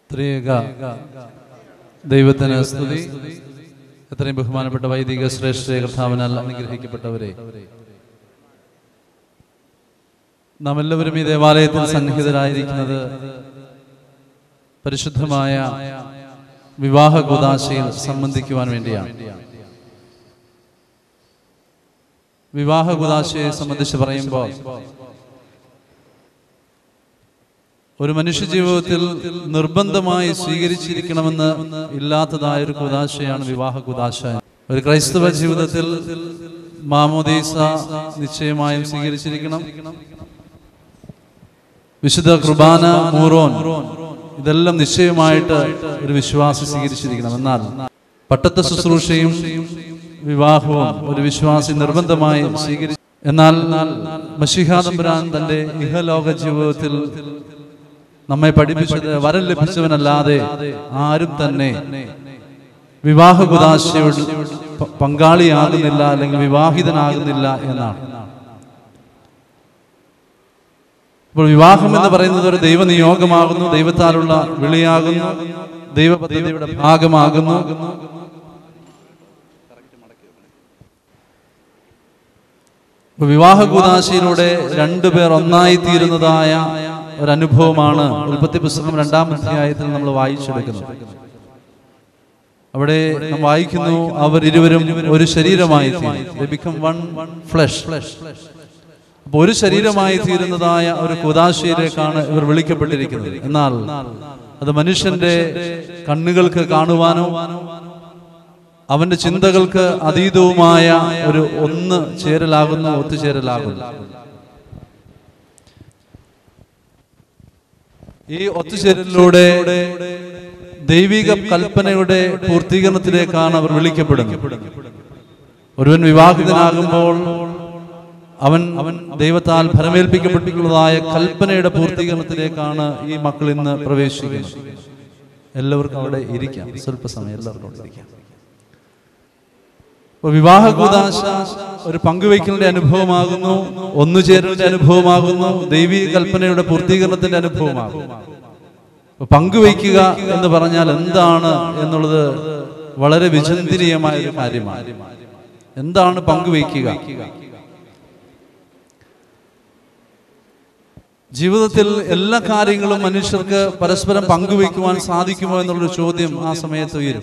ത്രിയേക ദൈവത്തിന് സ്തുതി എത്രയും ബഹുമാനപ്പെട്ട വൈദിക ശ്രേഷ്ഠ കർത്താവിനാൽ അനുഗ്രഹിക്കപ്പെട്ടവരെ നാം എല്ലാവരും ഈ ദേവാലയത്തിൽ സന്നിഹിതരായിരിക്കുന്നത് പരിശുദ്ധമായ വിവാഹ കുദാശയിൽ സംബന്ധിക്കുവാൻ വേണ്ടിയാണ് വിവാഹ കുദാശയെ സംബന്ധിച്ച് പറയുമ്പോൾ ഒരു മനുഷ്യ ജീവിതത്തിൽ നിർബന്ധമായി സ്വീകരിച്ചിരിക്കണമെന്ന് ഇല്ലാത്തതായ ഒരു കുദാശയാണ് വിവാഹ കുദാശ ഒരു ക്രൈസ്തവ ജീവിതത്തിൽ മാമോദീസ നിശ്ചയമായും സ്വീകരിച്ചിരിക്കണം വിശുദ്ധ കുർബാന മൂറോൻ ഇതെല്ലാം നിശ്ചയമായിട്ട് ഒരു വിശ്വാസി സ്വീകരിച്ചിരിക്കണം എന്നാൽ പട്ടത്ത ശുശ്രൂഷയും വിവാഹവും ഒരു വിശ്വാസി നിർബന്ധമായി സ്വീകരിച്ചു എന്നാൽ മഷിഹാദംബരാൻ തന്റെ ഇഹലോക ജീവിതത്തിൽ നമ്മെ പഠിപ്പിച്ചത് വരം ലഭിച്ചവനല്ലാതെ ആരും തന്നെ വിവാഹ കുദാശയോട് പ- പങ്കാളിയാകുന്നില്ല അല്ലെങ്കിൽ വിവാഹിതനാകുന്നില്ല എന്നാണ് ഇപ്പോൾ വിവാഹം എന്ന് പറയുന്നത് ഒരു ദൈവനിയോഗമാകുന്നു ദൈവത്താലുള്ള വിളിയാകുന്നു ദൈവ പദ്ധതിയുടെ ഭാഗമാകുന്നു ഇപ്പൊ വിവാഹ കൂതാശയിലൂടെ രണ്ടുപേർ ഒന്നായി തീരുന്നതായ ഒരു അനുഭവമാണ് ഉൽപ്പത്തി പുസ്തകം രണ്ടാം അധ്യായത്തിൽ നമ്മൾ വായിച്ചെടുക്കുന്നത് അവിടെ നാം വായിക്കുന്നു അവർ ഇരുവരും ഒരു ശരീരമായി ബിക്കം വൺ ഫ്ലഷ് അപ്പൊ ഒരു ശരീരമായി തീരുന്നതായ ഒരു കുദാശയിലേക്കാണ് ഇവർ വിളിക്കപ്പെട്ടിരിക്കുന്നത് എന്നാൽ അത് മനുഷ്യന്റെ കണ്ണുകൾക്ക് കാണുവാനോ അവന്റെ ചിന്തകൾക്ക് അതീതവുമായ ഒരു ഒന്ന് ചേരലാകുന്നു ഒത്തുചേരലാകുന്നു ഈ ഒത്തുചേരലിലൂടെ ദൈവിക കൽപ്പനയുടെ പൂർത്തീകരണത്തിലേക്കാണ് അവർ വിളിക്കപ്പെടുന്നത് ഒരുവൻ വിവാഹിതനാകുമ്പോൾ അവൻ അവൻ ദൈവത്താൽ ഫലമേൽപ്പിക്കപ്പെട്ടിട്ടുള്ളതായ കൽപ്പനയുടെ പൂർത്തീകരണത്തിലേക്കാണ് ഈ മക്കൾ ഇന്ന് പ്രവേശിക്കുന്നത് എല്ലാവർക്കും അവിടെ ഇരിക്കാം സ്വല്പസമയം എല്ലാവർക്കും അവിടെ ഇരിക്കാം അപ്പൊ വിവാഹ കൂതാശ ഒരു പങ്കുവയ്ക്കലിന്റെ അനുഭവമാകുന്നു ഒന്നുചേരലിന്റെ അനുഭവമാകുന്നു ദൈവീക കൽപ്പനയുടെ പൂർത്തീകരണത്തിന്റെ അനുഭവമാകുന്നു അപ്പൊ പങ്കുവയ്ക്കുക എന്ന് പറഞ്ഞാൽ എന്താണ് എന്നുള്ളത് വളരെ വിചിന്തനീയമായ ഒരു കാര്യമാണ് എന്താണ് പങ്കുവയ്ക്കുക ജീവിതത്തിൽ എല്ലാ കാര്യങ്ങളും മനുഷ്യർക്ക് പരസ്പരം പങ്കുവയ്ക്കുവാൻ സാധിക്കുമോ എന്നുള്ളൊരു ചോദ്യം ആ സമയത്ത് ഉയരും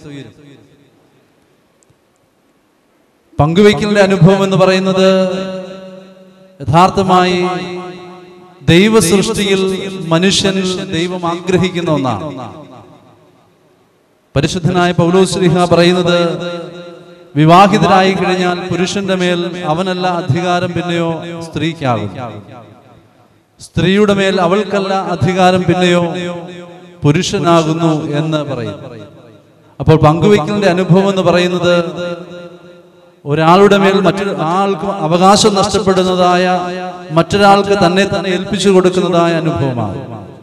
പങ്കുവയ്ക്കലിന്റെ അനുഭവം എന്ന് പറയുന്നത് യഥാർത്ഥമായി ദൈവ സൃഷ്ടിയിൽ മനുഷ്യനിൽ ദൈവം ആഗ്രഹിക്കുന്ന ഒന്നാണ് പരിശുദ്ധനായ പൗലോശ്രീഹ പറയുന്നത് വിവാഹിതരായി കഴിഞ്ഞാൽ പുരുഷന്റെ മേൽ അവനല്ല അധികാരം പിന്നെയോ സ്ത്രീക്കാകും സ്ത്രീയുടെ മേൽ അവൾക്കല്ല അധികാരം പിന്നെയോ പുരുഷനാകുന്നു എന്ന് പറയും അപ്പോൾ പങ്കുവയ്ക്കലിന്റെ അനുഭവം എന്ന് പറയുന്നത് ഒരാളുടെ മേൽ മറ്റൊരു ആൾക്ക് അവകാശം നഷ്ടപ്പെടുന്നതായ മറ്റൊരാൾക്ക് തന്നെ തന്നെ ഏൽപ്പിച്ചു കൊടുക്കുന്നതായ അനുഭവമാണ്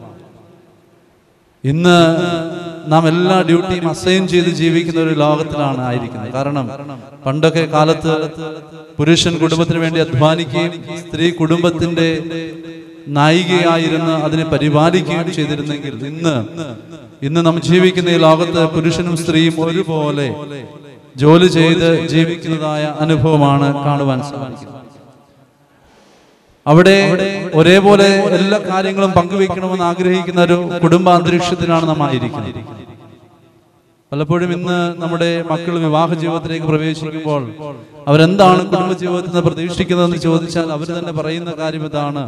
ഇന്ന് നാം എല്ലാ ഡ്യൂട്ടിയും അസൈൻ ചെയ്ത് ജീവിക്കുന്ന ഒരു ലോകത്തിലാണ് ആയിരിക്കുന്നത് കാരണം പണ്ടൊക്കെ കാലത്ത് പുരുഷൻ കുടുംബത്തിന് വേണ്ടി അധ്വാനിക്കുകയും സ്ത്രീ കുടുംബത്തിന്റെ നായികയായിരുന്ന് അതിനെ പരിപാലിക്കുകയും ചെയ്തിരുന്നെങ്കിൽ ഇന്ന് ഇന്ന് നാം ജീവിക്കുന്ന ഈ ലോകത്ത് പുരുഷനും സ്ത്രീയും ഒരുപോലെ ജോലി ചെയ്ത് ജീവിക്കുന്നതായ അനുഭവമാണ് കാണുവാൻ സാധിക്കുന്നത് അവിടെ ഒരേപോലെ എല്ലാ കാര്യങ്ങളും പങ്കുവെക്കണമെന്ന് ആഗ്രഹിക്കുന്ന ഒരു കുടുംബാന്തരീക്ഷത്തിലാണ് നാം ആയിരിക്കുന്നത് പലപ്പോഴും ഇന്ന് നമ്മുടെ മക്കൾ വിവാഹ ജീവിതത്തിലേക്ക് പ്രവേശിക്കുമ്പോൾ അവരെന്താണ് കുടുംബ ജീവിതത്തിൽ നിന്ന് പ്രതീക്ഷിക്കുന്നതെന്ന് ചോദിച്ചാൽ അവർ തന്നെ പറയുന്ന കാര്യം ഇതാണ്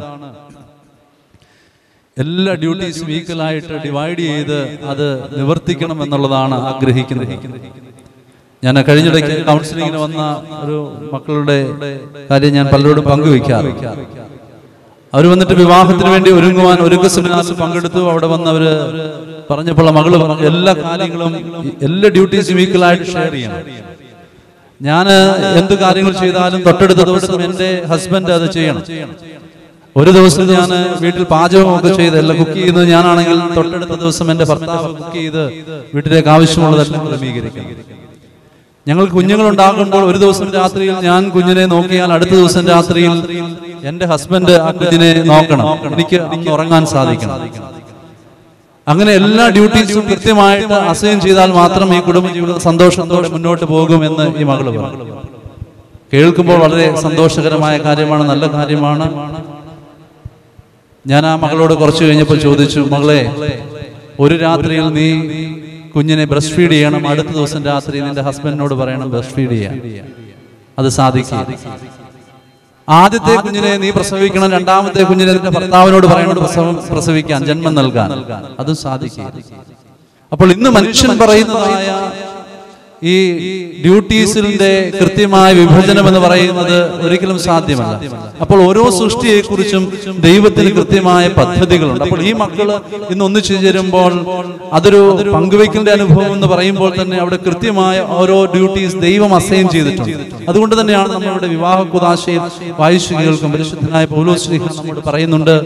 എല്ലാ ഡ്യൂട്ടീസും ഈക്വലായിട്ട് ഡിവൈഡ് ചെയ്ത് അത് നിവർത്തിക്കണം എന്നുള്ളതാണ് ആഗ്രഹിക്കുന്നത് ഞാൻ കഴിഞ്ഞിടയ്ക്ക് കൗൺസിലിങ്ങിന് വന്ന ഒരു മക്കളുടെ കാര്യം ഞാൻ പലരോടും പങ്കുവെക്കാറ് അവർ വന്നിട്ട് വിവാഹത്തിന് വേണ്ടി ഒരുങ്ങുവാൻ ഒരുക്ക സെമിനാറിൽ പങ്കെടുത്തു അവിടെ വന്ന് അവര് പറഞ്ഞപ്പോൾ ആ മകള് പറഞ്ഞു എല്ലാ കാര്യങ്ങളും എല്ലാ ഡ്യൂട്ടീസും ഈക്വലായിട്ട് ഷെയർ ചെയ്യണം ഞാൻ എന്ത് കാര്യങ്ങൾ ചെയ്താലും തൊട്ടടുത്ത ദിവസം എന്റെ ഹസ്ബൻഡ് അത് ചെയ്യണം ഒരു ദിവസം ഞാൻ വീട്ടിൽ പാചകമൊക്കെ ചെയ്ത് എല്ലാം കുക്ക് ചെയ്യുന്നത് ഞാനാണെങ്കിൽ തൊട്ടടുത്ത ദിവസം എന്റെ ഭർത്താവ് കുക്ക് ചെയ്ത് വീട്ടിലേക്ക് ആവശ്യമുള്ളതെല്ലാം ക്രമീകരിക്കണം ഞങ്ങൾ കുഞ്ഞുങ്ങൾ ഉണ്ടാകുമ്പോൾ ഒരു ദിവസം രാത്രിയിൽ ഞാൻ കുഞ്ഞിനെ നോക്കിയാൽ അടുത്ത ദിവസം രാത്രിയിൽ എന്റെ ഹസ്ബൻഡ് ആ കുഞ്ഞിനെ നോക്കണം എനിക്ക് അന്ന് ഉറങ്ങാൻ സാധിക്കണം അങ്ങനെ എല്ലാ ഡ്യൂട്ടീസും കൃത്യമായിട്ട് അസൈൻ ചെയ്താൽ മാത്രം ഈ കുടുംബജീവിതം സന്തോഷത്തോടെ മുന്നോട്ട് പോകുമെന്ന് ഈ മകള് പറഞ്ഞു കേൾക്കുമ്പോൾ വളരെ സന്തോഷകരമായ കാര്യമാണ് നല്ല കാര്യമാണ് ഞാൻ ആ മകളോട് കുറച്ച് കഴിഞ്ഞപ്പോൾ ചോദിച്ചു മകളെ ഒരു രാത്രിയിൽ നീ കുഞ്ഞിനെ ബ്രസ്റ്റ് ഫീഡ് ചെയ്യണം അടുത്ത ദിവസം രാത്രി നിന്റെ ഹസ്ബൻഡിനോട് പറയണം ബ്രസ്റ്റ് ഫീഡ് ചെയ്യാൻ അത് സാധിക്കും ആദ്യത്തെ കുഞ്ഞിനെ നീ പ്രസവിക്കണം രണ്ടാമത്തെ കുഞ്ഞിനെ നിന്റെ ഭർത്താവിനോട് പറയണോട് പ്രസവം പ്രസവിക്കാൻ ജന്മം നൽകാൻ അതും സാധിക്കും അപ്പോൾ ഇന്ന് മനുഷ്യൻ പറയുന്നതായ ഈ ഡ്യൂട്ടീസിന്റെ കൃത്യമായ വിഭജനം എന്ന് പറയുന്നത് ഒരിക്കലും സാധ്യമല്ല അപ്പോൾ ഓരോ സൃഷ്ടിയെക്കുറിച്ചും ദൈവത്തിന് കൃത്യമായ പദ്ധതികളുണ്ട് അപ്പോൾ ഈ മക്കള് ഇന്ന് ഒന്നിച്ചു ചേരുമ്പോൾ അതൊരു പങ്കുവയ്ക്കലിന്റെ അനുഭവം എന്ന് പറയുമ്പോൾ തന്നെ അവിടെ കൃത്യമായ ഓരോ ഡ്യൂട്ടീസ് ദൈവം അസൈൻ ചെയ്തിട്ടുണ്ട് അതുകൊണ്ട് തന്നെയാണ് നമ്മളുടെ വിവാഹ കുതാശയിൽ വായിച്ചു കേൾക്കും പരിശുദ്ധനായ പൗലോസ് ശ്രീഹ നമ്മോട് പറയുന്നുണ്ട്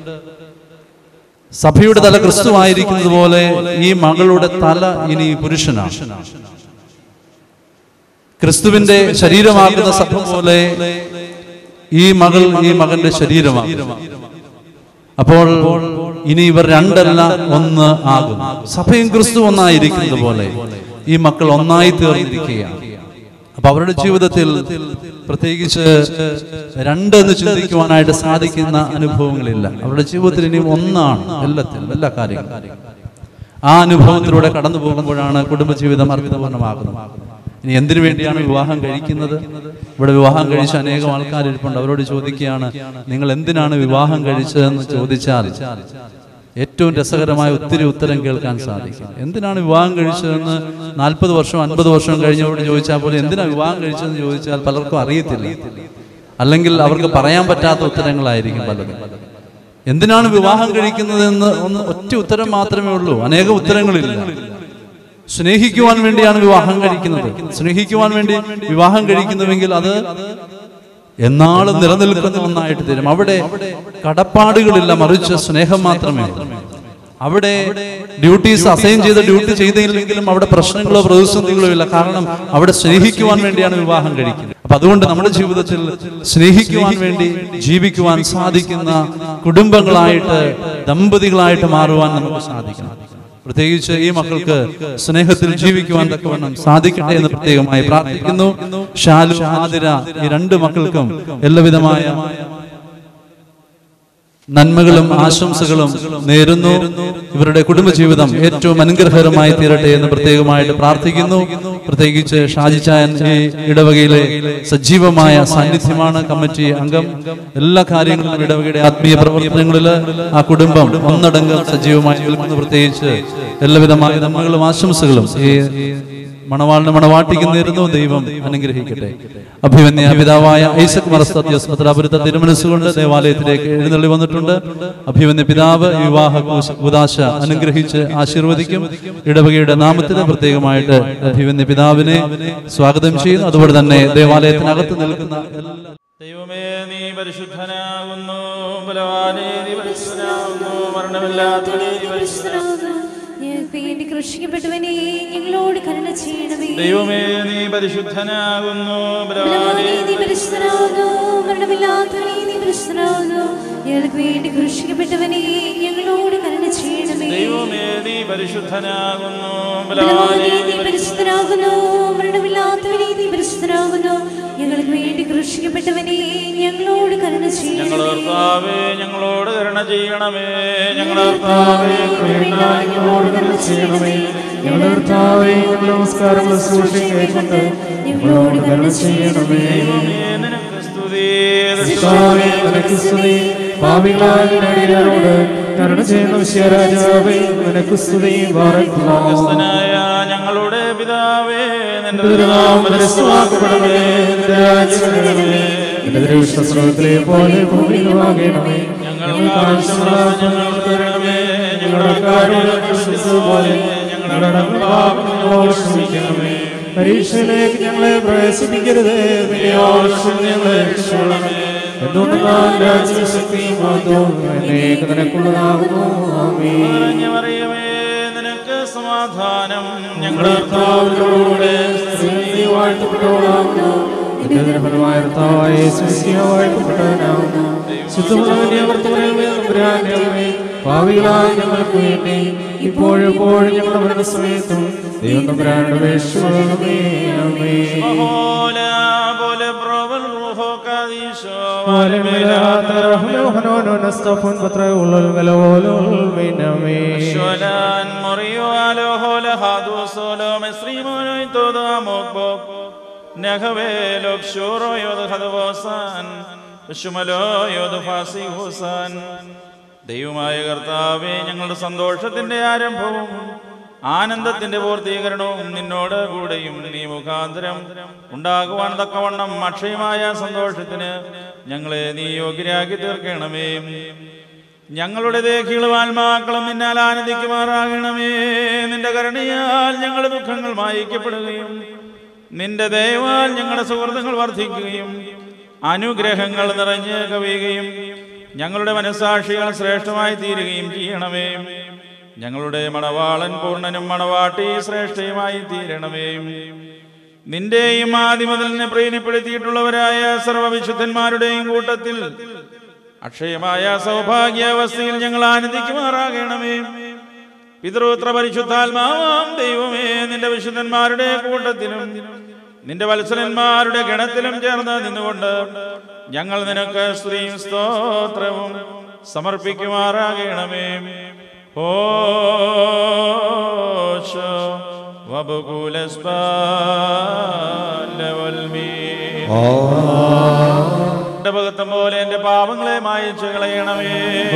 സഭയുടെ തല ക്രിസ്തു ആയിരിക്കുന്നത് പോലെ ഈ മകളുടെ തല ഇനി പുരുഷനാണ് ക്രിസ്തുവിന്റെ ശരീരമാകുന്ന സഭ പോലെ ഈ മകൾ ഈ മകന്റെ ശരീരമാകും അപ്പോൾ ഇനി ഇവർ രണ്ടല്ല ഒന്ന് ആകും സഭയും ക്രിസ്തു ഒന്നായിരിക്കുന്നത് പോലെ ഈ മക്കൾ ഒന്നായി തീർന്നിരിക്കുകയാണ് അപ്പൊ അവരുടെ ജീവിതത്തിൽ പ്രത്യേകിച്ച് രണ്ടെന്ന് ചിന്തിക്കുവാനായിട്ട് സാധിക്കുന്ന അനുഭവങ്ങളില്ല അവരുടെ ജീവിതത്തിൽ ഇനി ഒന്നാണ് എല്ലാത്തിലും എല്ലാ കാര്യങ്ങളും ആ അനുഭവത്തിലൂടെ കടന്നു പോകുമ്പോഴാണ് കുടുംബജീവിതം അർത്ഥപൂർണ്ണമാകുന്നത് ഇനി എന്തിനു വേണ്ടിയാണ് വിവാഹം കഴിക്കുന്നത് ഇവിടെ വിവാഹം കഴിച്ച അനേകം ആൾക്കാർ ഇരിപ്പുണ്ട് അവരോട് ചോദിക്കുകയാണ് നിങ്ങൾ എന്തിനാണ് വിവാഹം കഴിച്ചതെന്ന് ചോദിച്ചാൽ ഏറ്റവും രസകരമായ ഒത്തിരി ഉത്തരം കേൾക്കാൻ സാധിക്കും എന്തിനാണ് വിവാഹം കഴിച്ചതെന്ന് നാൽപ്പത് വർഷം അൻപത് വർഷം കഴിഞ്ഞവരോട് ചോദിച്ചാൽ പോലും എന്തിനാ വിവാഹം കഴിച്ചതെന്ന് ചോദിച്ചാൽ പലർക്കും അറിയത്തില്ല അല്ലെങ്കിൽ അവർക്ക് പറയാൻ പറ്റാത്ത ഉത്തരങ്ങളായിരിക്കും പലതും എന്തിനാണ് വിവാഹം കഴിക്കുന്നതെന്ന് ഒന്ന് ഒറ്റ ഉത്തരം മാത്രമേ ഉള്ളൂ അനേക ഉത്തരങ്ങളില്ല സ്നേഹിക്കുവാൻ വേണ്ടിയാണ് വിവാഹം കഴിക്കുന്നത് സ്നേഹിക്കുവാൻ വേണ്ടി വിവാഹം കഴിക്കുന്നുവെങ്കിൽ അത് എന്നാളും നിലനിൽക്കുന്ന ഒന്നായിട്ട് തരും അവിടെ കടപ്പാടുകളില്ല മറിച്ച് സ്നേഹം മാത്രമേ ഉള്ളൂ. അവിടെ ഡ്യൂട്ടീസ് അസൈൻ ചെയ്ത ഡ്യൂട്ടി ചെയ്തില്ലെങ്കിലും അവിടെ പ്രശ്നങ്ങളോ പ്രതിസന്ധികളോ ഇല്ല കാരണം അവിടെ സ്നേഹിക്കുവാൻ വേണ്ടിയാണ് വിവാഹം കഴിക്കുന്നത് അപ്പൊ അതുകൊണ്ട് നമ്മുടെ ജീവിതത്തിൽ സ്നേഹിക്കുവാൻ വേണ്ടി ജീവിക്കുവാൻ സാധിക്കുന്ന കുടുംബങ്ങളായിട്ട് ദമ്പതികളായിട്ട് മാറുവാൻ നമുക്ക് സാധിക്കണം പ്രത്യേകിച്ച് ഈ മക്കൾക്ക് സ്നേഹത്തിൽ ജീവിക്കുവാൻ തക്കവണ്ണം സാധിക്കട്ടെ എന്ന് പ്രത്യേകമായി പ്രാർത്ഥിക്കുന്നു ഷാലു ആതിര ഈ രണ്ട് മക്കൾക്കും എല്ലാവിധമായ നന്മകളും ആശംസകളും നേരുന്നു ഇവരുടെ കുടുംബജീവിതം ഏറ്റവും അനുഗ്രഹകരമായി തീരട്ടെ എന്ന് പ്രത്യേകമായിട്ട് പ്രാർത്ഥിക്കുന്നു പ്രത്യേകിച്ച് ഷാജിച്ചായൻ ഈ ഇടവകയിലെ സജീവമായ സാന്നിധ്യമാണ് കമ്മിറ്റി അംഗം എല്ലാ കാര്യങ്ങളിലും ഇടവകയുടെ ആത്മീയ പ്രവർത്തനങ്ങളിൽ ആ കുടുംബം ഒന്നടങ്കം സജീവമായി നിൽക്കുന്നു പ്രത്യേകിച്ച് എല്ലാവിധമായ നന്മകളും ആശംസകളും ഈ മണവാളിന് മണവാട്ടിക്ക് നേരുന്നു ദൈവം അനുഗ്രഹിക്കട്ടെ അഭിമന്യ പിതാവായ ഐസക് മറസ്തത്യസ് പത്രാപുരത്തെ തിരുമനസ്സുകൊണ്ട് ദേവാലയത്തിലേക്ക് എഴുന്നള്ളി വന്നിട്ടുണ്ട് അഭിമന്യ പിതാവ് ഈ വിവാഹ ഉദാശ അനുഗ്രഹിച്ച് ആശീർവദിക്കും ഇടവകയുടെ നാമത്തിൽ പ്രത്യേകമായിട്ട് അഭിമന്യ പിതാവിനെ സ്വാഗതം ചെയ്യുന്നു അതുപോലെ തന്നെ ദേവാലയത്തിനകത്ത് നിൽക്കുന്ന എല്ലാ ദൈവമേ നീ പരിശുദ്ധനാകുന്നു ബലവാനേ നീ പരിശുദ്ധനാകുന്നു മരണമില്ലാത്തവനേ നീ പരിശുദ്ധനാകുന്നു ഞങ്ങൾക്ക് വേണ്ടി കൃഷിക്കപ്പെട്ടവനെ ഞങ്ങളോട് കരുണ ചെയ്യണമേ ദൈവമേ നീ പരിശുദ്ധനാകുന്നു ബലവാനേ ബലവാനേ, നീ പരിശുദ്ധനാകുന്നു മരണമില്ലാത്തവനെ നീ പരിശുദ്ധനാകുന്നു ഞങ്ങൾക്ക് വേണ്ടി കൃഷിക്കപ്പെട്ടവനെ ഞങ്ങളോട് കരുണ ചെയ്യണമേ ദൈവമേ നീ പരിശുദ്ധനാകുന്നു ബലവാനേ, ബലവാനേ നീ പരിശുദ്ധനാകുന്നു മരണമില്ലാത്തവനെ നീ പരിശുദ്ധനാകുന്നു ഞങ്ങൾക്ക് വേണ്ടി കൃഷിക്കപ്പെട്ടവനെ ഞങ്ങളോട് കരുണ ചെയ്യണമേ ഞങ്ങളോർത്താവേ ഞങ്ങളോട് കരുണ ചെയ്യണമേ ഞങ്ങളോർത്താവേ ഞങ്ങളോട് കരുണ ചെയ്യണമേ ഞങ്ങളുടെ കർത്താവേ ഞങ്ങളുടെ നമസ്കാരങ്ങൾ സൂക്ഷിക്കൊണ്ട് ഞങ്ങളോട് കരുണ ചെയ്യണമേ ദൈവമേ നിനക്ക് സ്തുതി കർത്താവേ നിനക്ക് സ്തുതി പാപികളായ ഞങ്ങളോട് കരുണ ചെയ്യുന്ന വിശ്വരാജാവേ നിനക്ക് സ്തുതി വാർക്കുന്നു ക്രിസ്തനായ ഞങ്ങളുടെ പിതാവേ നിന്റെ നാം മനസ്സുവാക്കപ്പെടണമേ നിന്റെ രാജ്യം വരണമേ നിന്റെ ദൃഷ്ടസ്രോതത്തിലെ പോലെ ഭൂമിയിലുമാകണമേ ഞങ്ങൾക്ക് ആവശ്യമുള്ള ഞങ്ങൾക്ക് തരണമേ ഞങ്ങളുടെ കാര്യങ്ങൾ പോലെ ഞങ്ങളുടെ പാപങ്ങളോട് ക്ഷമിക്കണമേ പരീക്ഷയിലേക്ക് ഞങ്ങളെ പ്രവേശിപ്പിക്കരുത് നിന്നെയോർഷം ഞങ്ങളെ രക്ഷിക്കണമേ എന്തുകൊണ്ടെന്നാൽ രാജ്യവും ശക്തിയും മഹത്വവും എന്നേക്ക് നിനക്കുള്ളതാകുന്നു ആമേൻ നിറഞ്ഞ മറിയമേ നിനക്ക് സമാധാനം ഞങ്ങളുടെ കർത്താവിനോടുകൂടെ സ്ത്രീ വാഴ്ത്തപ്പെട്ടവളാകുന്നു നിന്റെ ഫലമായ കർത്താവായ യേശുമിശിഹ വാഴ്ത്തപ്പെട്ടവനാകുന്നു ശുദ്ധമുള്ളവന്റെ അവർത്തവനെ ഭാവികളായ ഞങ്ങൾക്ക് വേണ്ടി ഇപ്പോഴെപ്പോഴും ഞങ്ങളുടെ മരണസമയത്തും ദൈവം തമ്പുരാനുടെ വേഷമേ അമ്മേ Hola, vole provel ruho kadisho, ولملاذ رحمه ونون نستغفر بطرول الغلول المنامي Sholan morio alo hola hadu solo mesrimono y todo amok Nehave lok shuro yod hadvosan Shumalo yod ഫാസി ഹുസാൻ ദൈവമായ കർത്താവേ ഞങ്ങളുടെ സന്തോഷത്തിന്റെ ആരംഭവും ആനന്ദത്തിന്റെ പൂർത്തീകരണവും നിന്നോട് കൂടെയും നീ മുഖാന്തരം ഉണ്ടാകുവാൻ തക്കവണ്ണം അക്ഷയമായ സന്തോഷത്തിന് ഞങ്ങളെ നീ യോഗ്യരാക്കി തീർക്കണമേ ഞങ്ങളുടെ ദേഹികളും ആത്മാക്കളും നിന്നാൽ ആനന്ദിക്കുമാറാകണമേ നിന്റെ കരുണയാൽ ഞങ്ങളുടെ ദുഃഖങ്ങൾ മായിക്കപ്പെടുകയും നിന്റെ ദയവാൽ ഞങ്ങളുടെ സുഹൃത്തുക്കൾ വർദ്ധിക്കുകയും അനുഗ്രഹങ്ങൾ നിറഞ്ഞ് കവിയുകയും ഞങ്ങളുടെ മനസാക്ഷികൾ ശ്രേഷ്ഠമായി തീരുകയും ചെയ്യണമേ ഞങ്ങളുടെ മണവാളൻ പൂർണ്ണനും മണവാട്ടി ശ്രേഷ്ഠയുമായി തീരണമേ നിന്റെയും ആദ്യം മുതലിനെ പ്രീതിപ്പെടുത്തിയിട്ടുള്ളവരായ സർവവിശുദ്ധന്മാരുടെയും കൂട്ടത്തിൽ അക്ഷയമായ സൗഭാഗ്യാവസ്ഥയിൽ ഞങ്ങൾ ആനന്ദിക്കുമാറാകണമേ പിതൃത്ര പരിശുദ്ധാത്മാവാം ദൈവമേ നിന്റെ വിശുദ്ധന്മാരുടെ കൂട്ടത്തിലും നിന്റെ വത്സലന്മാരുടെ ഗണത്തിലും ചേർന്ന് നിന്നുകൊണ്ട് ഞങ്ങൾ നിനക്ക് സ്ത്രീയും സ്തോത്രവും സമർപ്പിക്കുമാറാകണമേ ഓശോ വബുകൂലസ്പാലവൽമീ എന്റെ ഭഗത്തം പോലെ എന്റെ പാപങ്ങളെ മായച്ചു കളയണമേ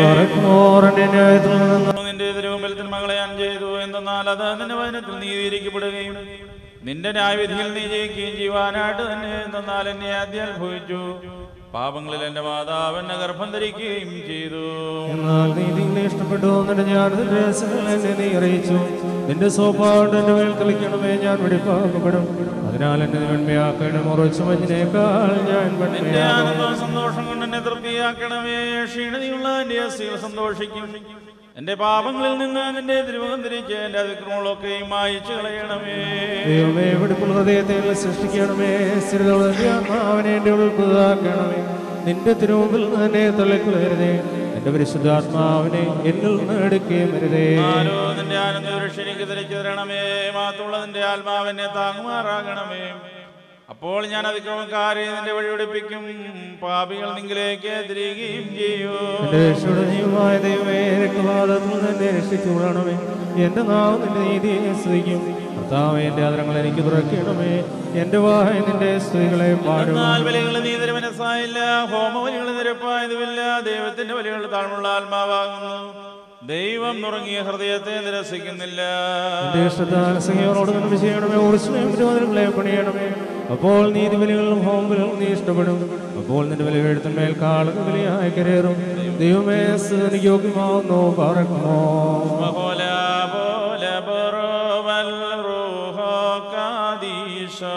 നിന്റെ തിരുമുമ്പിൽ തിന്മകളെ ഞാൻ ചെയ്തു എന്തെന്നാൽ അത് നിന്റെ വചനത്തിൽ നീതിയിരിക്കപ്പെടുകയും നിന്റെ ന്യായവിധിയിൽ നീ ജയിക്കുകയും ചെയ്യുവാനായിട്ട് തന്നെ എന്തെന്നാൽ എന്നെ ആദ്യം അനുഭവിച്ചു പാപങ്ങളിൽ എന്റെ മാതാവ് എന്നെ ഗർഭം ധരിക്കുകയും ചെയ്തു എന്നാൽ നീ നിന്നെ ഇഷ്ടപ്പെട്ടു എന്നിട്ട് ഞാൻ നിന്റെ രഹസ്യങ്ങൾ എന്നെ നീ അറിയിച്ചു നിന്റെ സ്വഭാവം എന്റെ മേൽ കളിക്കണമേ ഞാൻ വെടിപ്പാക്കപ്പെടും അതിനാൽ എന്നെ വെണ്മയാക്കണം ഉറച്ച മഞ്ഞിനേക്കാൾ ഞാൻ നിന്റെ വെണ്മയാകും ആനന്ദവും സന്തോഷം കൊണ്ട് എന്നെ തൃപ്തിയാക്കണമേ ക്ഷീണതയുള്ള എന്റെ അസ്ഥികൾ സന്തോഷിക്കും എന്റെ പാപങ്ങളിൽ നിന്ന് നിന്റെ തിരുമുഖം തിരിച്ച് എന്റെ അതിക്രമങ്ങളൊക്കെയും മായിച്ചു കളയണമേ ദൈവമേ വെടിപ്പുള്ള ഹൃദയത്തെ എന്നെ സൃഷ്ടിക്കണമേ സ്ഥിരതയുള്ള ആത്മാവിനെ എൻ്റെ ഉള്ളിൽ പുതുതാക്കണമേ നിന്റെ തിരുമുമ്പിൽ നിന്ന് എന്നെ തള്ളിക്കളയരുതേ എന്റെ പരിശുദ്ധാത്മാവിനെ എന്നിൽ നിന്ന് എടുക്കുകയും വരുതേ ആരോ നിന്റെ ആനന്ദ വൃക്ഷനിക്ക് തിരിച്ചു തരണമേ മാത്തുള്ള നിന്റെ ആത്മാവിനെ താങ്ങുമാറാകണമേ അപ്പോൾ ഞാൻ അതിക്രമക്കാരെ നിന്റെ വഴി ഒടിപ്പിക്കും പാപികൾ നിങ്കിലേക്ക് തിരികുകയും ചെയ്യൂ എന്റെ രക്ഷയുടെ ദൈവമായ ദൈവമേ രക്തപാതത്തിൽ നിന്ന് എന്നെ രക്ഷിച്ചുകൊള്ളണമേ എന്റെ നാവ് നിന്റെ നീതിയെ സ്തുതിക്കും കർത്താവേ എന്റെ ആദരങ്ങൾ എനിക്ക് തുറക്കണമേ എന്റെ വായ നിന്റെ സ്ത്രീകളെ പാടും എന്നാൽ ബലികൾ നീ മനസ്സായില്ല ഹോമബലികൾ നിരപ്പായതുമില്ല ദൈവത്തിന്റെ ബലികൾ താഴ്മുള്ള ആത്മാവാകുന്നു ദൈവം നുറങ്ങിയ ഹൃദയത്തെ നിരസിക്കുന്നില്ല എന്റെ ഇഷ്ടത്താൽ സഖിയോട് നിന്ന് ചെയ്യണമേ ഉറച്ചുമേ വിരോധങ്ങളെ പണിയണമേ അപ്പോൾ നീതിബലികളും ഹോംബലികളും നീ ഇഷ്ടപ്പെടും അപ്പോൾ നിന്റെ ബലി എഴുത്തന്മേൽ കാളുക ബലിയായി കരേറും ദൈവമേ എനിക്ക് യോഗ്യമാവുന്നു പറക്കുമോ മഹോല പോല ബറോവൽ റൂഹോ കാദീശോ.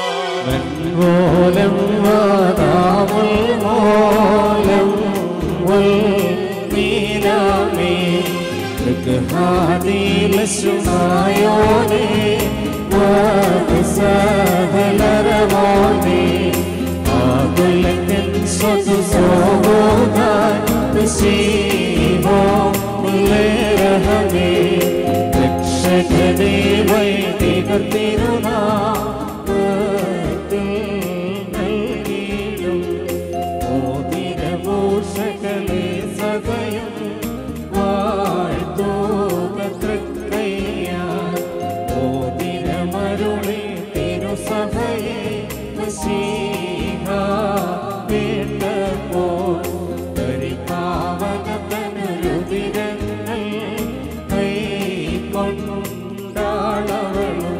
പോലം വാതാമുൽ മോലം വൽ നീലാമേ ൃഗഹാദിലശുമായോനേ വാദസഹലരമോനേ ആകുലക്കൻ സ്വതു സോബോധാൻ ശീവോ മുല്ലേരഹമേ രക്ഷകനേ വൈദികർ തിരുനാമത്തിൽ നൽകിയിടും മോതിരഭൂഷകളെ സദയം വാഴ്ത്തോക തൃക്കൈയാൽ മോതിരമരുളി തിരുസഭയെ വശീഹ വേണ്ടപ്പോ ധരിപ്പാവക തനുരുതിരങ്ങൾ കൈക്കൊണ്ടാളവളും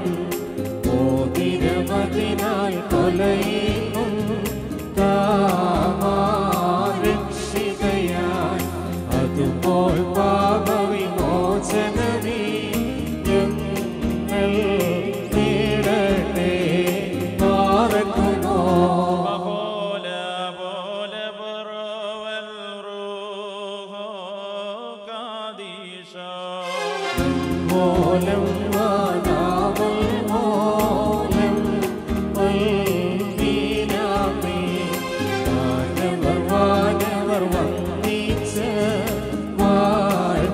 മോതിരമതിനാൽ കൊലയും രക്ഷിതയായി അതുപോൽ പാപവിമോചനമേ ഞങ്ങൾ നേടട്ടെ പാർക്കുമോ മഹോല പോല ബറോവൽ റൂഹോ കാദീശോ. മൂലം വാനാമൽ മൂലം വൽവീനാമേ വാനവർ വാനവർ വന്ദിച്ച് വാഴ്ത്തുക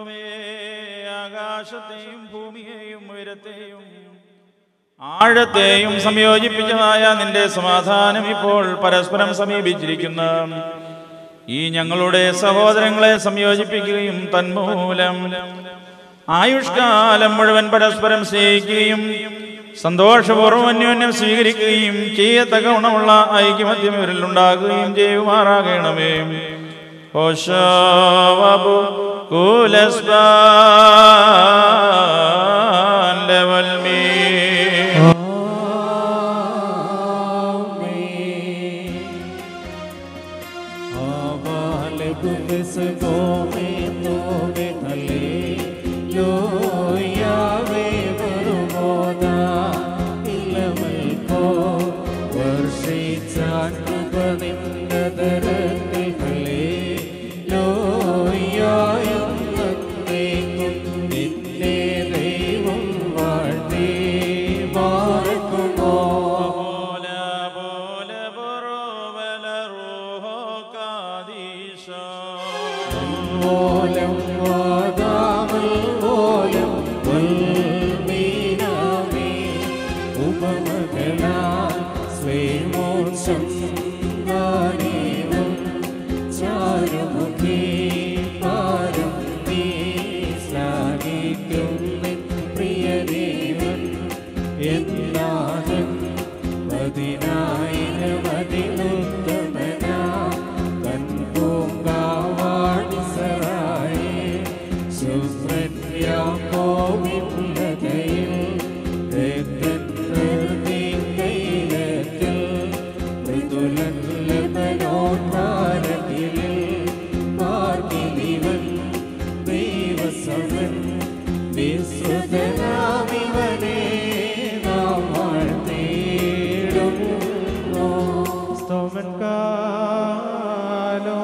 ദൈവമേ ആകാശത്തെയും ഭൂമിയെയും ഉയരത്തെയും ആഴത്തെയും സംയോജിപ്പിച്ചതായ നിന്റെ സമാധാനം ഇപ്പോൾ പരസ്പരം സമീപിച്ചിരിക്കുന്ന ഈ ഞങ്ങളുടെ സഹോദരങ്ങളെ സംയോജിപ്പിക്കുകയും തന്മൂലം ആയുഷ്കാലം മുഴുവൻ പരസ്പരം സ്നേഹിക്കുകയും സന്തോഷപൂർവ്വം അന്യോന്യം സ്വീകരിക്കുകയും ചെയ്യത്തക്ക ഗുണമുള്ള ഐക്യമത്യം ഇവരിൽ ഉണ്ടാകുകയും ചെയ്യുമാറാകണമേ ഓശാവബു കൂലസ്ബാന്റെ വൽമീ പോലെ പോലെ പൊറോവല റൂഹോ കാദീശോ സ്തോമൻ കാലോ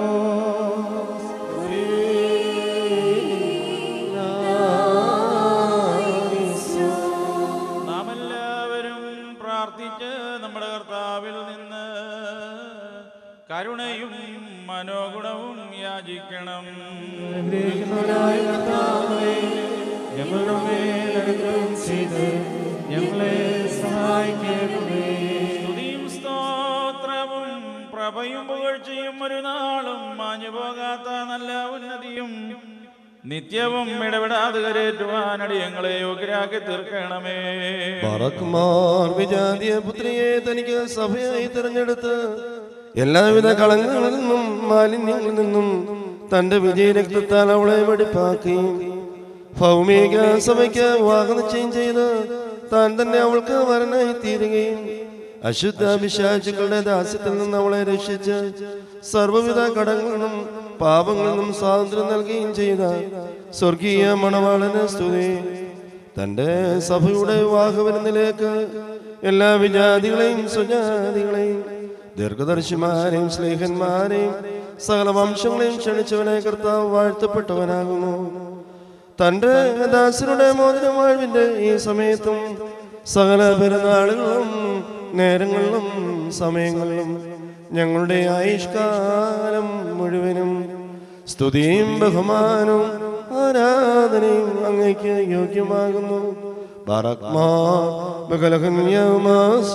നാം എല്ലാവരും പ്രാർത്ഥിച്ച് നമ്മുടെ കർത്താവിൽ നിന്ന് കരുണയും മനോഗുണവും യാചിക്കണം അനുഗ്രഹിക്കുന്നവനായ കർത്താവേ, ഞങ്ങളുടെ മേൽ അനുഗ്രഹം ചെയ്ത് ഞങ്ങളെ സഹായിക്കണമേ സ്തുതിയും സ്തോത്രവും പ്രഭയും പുകഴ്ചയും ഒരു നാളും മാഞ്ഞു പോകാത്ത നല്ല ഉന്നതിയും നിത്യവും ഇടപെടാതെ കരേറ്റുവാൻ അടിയങ്ങളെ യോഗ്യരാക്കി തീർക്കണമേ പറക്കുമാർ വിജാതിയ പുത്രിയെ തനിക്ക് സഭയായി തിരഞ്ഞെടുത്ത് എല്ലാവിധ കളങ്ങളിൽ നിന്നും മാലിന്യങ്ങളിൽ നിന്നും തന്റെ വിജയരക്തത്താൽ അവളെ വെടിപ്പാക്കി ഭൗമിക സഭയ്ക്ക് വിവാഹനിശ്ചയം ചെയ്ത് താൻ തന്നെ അവൾക്ക് വരനായി തീരുകയും അശുദ്ധ വിശാചുക്കളുടെ ദാസ്യത്തിൽ നിന്ന് അവളെ രക്ഷിച്ച് സർവ്വവിധ കടങ്ങളിലും പാപങ്ങളിൽ നിന്നും സ്വാതന്ത്ര്യം നൽകുകയും ചെയ്ത സ്വർഗീയ മണവാളന് സ്തുതി തന്റെ സഭയുടെ വിവാഹവരുന്നിലേക്ക് എല്ലാ വിജാതികളെയും സുജാതികളെയും ദീർഘദർശിമാരെയും സ്നേഹന്മാരെയും സകല വംശങ്ങളെയും ക്ഷണിച്ചവനെ കർത്താവ് വാഴ്ത്തപ്പെട്ടവനാകുന്നു തന്റെ ദാസരുടെ മോചന വാഴ്വിന്റെ ഈ സമയത്തും സകല പെരുന്നാളുകളും നേരങ്ങളിലും സമയങ്ങളിലും ഞങ്ങളുടെ ആയുഷ്കാലം മുഴുവനും സ്തുതിയും ബഹുമാനവും ആരാധനയും അങ്ങയ്ക്ക് യോഗ്യമാകുന്നു ബാറക്മാ ബഗലഹൻ യൗമാസ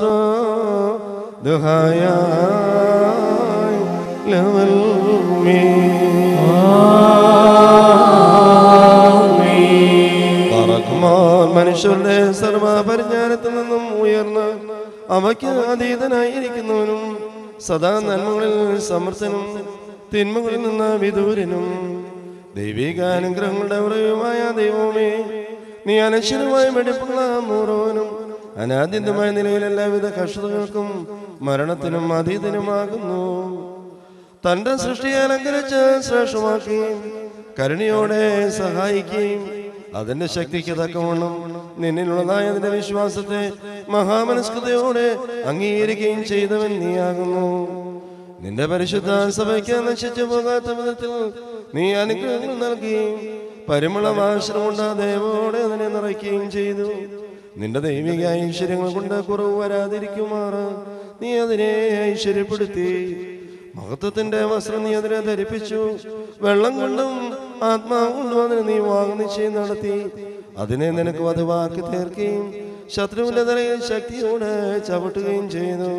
ദുഹായ ലവൽ മീ പറക്കുമാർ മനുഷ്യരുടെ സർവപരിജ്ഞാനത്തിൽ നിന്നും ഉയർന്ന് അവയ്ക്ക് അതീതനായിരിക്കുന്നവനും സദാ നന്മകളിൽ സമർത്ഥനും തിന്മകളിൽ നിന്ന് വിദൂരനും ദൈവികാനുഗ്രഹങ്ങളുടെ ഉറയുമായ ദൈവമേ നീ അനശ്വരമായ വെടിപ്പുള്ള മൂറവനും അനാദ്യന്തമായ നിലയിൽ എല്ലാവിധ കഷ്ടതകൾക്കും മരണത്തിനും അതീതനുമാകുന്നു തന്റെ സൃഷ്ടിയെ അലങ്കരിച്ച് ശ്രേഷ്ഠമാക്കുകയും കരുണയോടെ സഹായിക്കുകയും അതിന്റെ ശക്തിക്ക് തക്കവണ്ണം നിന്നിലുള്ളതായ അതിന്റെ വിശ്വാസത്തെ മഹാമനസ്കതയോടെ അംഗീകരിക്കുകയും ചെയ്തവൻ നീയാകുന്നു നിന്റെ പരിശുദ്ധ സഭയ്ക്ക് നശിച്ചു പോകാത്ത വിധത്തിൽ നീ അനുഗ്രഹങ്ങൾ നൽകുകയും പരിമളമാശ്രം കൊണ്ട് ദേവോടെ അതിനെ നിറയ്ക്കുകയും ചെയ്തു നിന്റെ ദൈവിക ഐശ്വര്യങ്ങൾ കൊണ്ട് കുറവ് വരാതിരിക്കുമാറ് നീ അതിനെ ഐശ്വര്യപ്പെടുത്തി മഹത്വത്തിന്റെ വസ്ത്രം നീ അതിനെ ധരിപ്പിച്ചു വെള്ളം കൊണ്ടും ആത്മാവ് കൊണ്ടും അതിന് നീ വാഗ്നിശ്ചയം നടത്തി അതിനെ നിനക്ക് വധവാക്കി തീർക്കുകയും ശത്രുവിന്റെ തലയിൽ ശക്തിയോടെ ചവിട്ടുകയും ചെയ്തു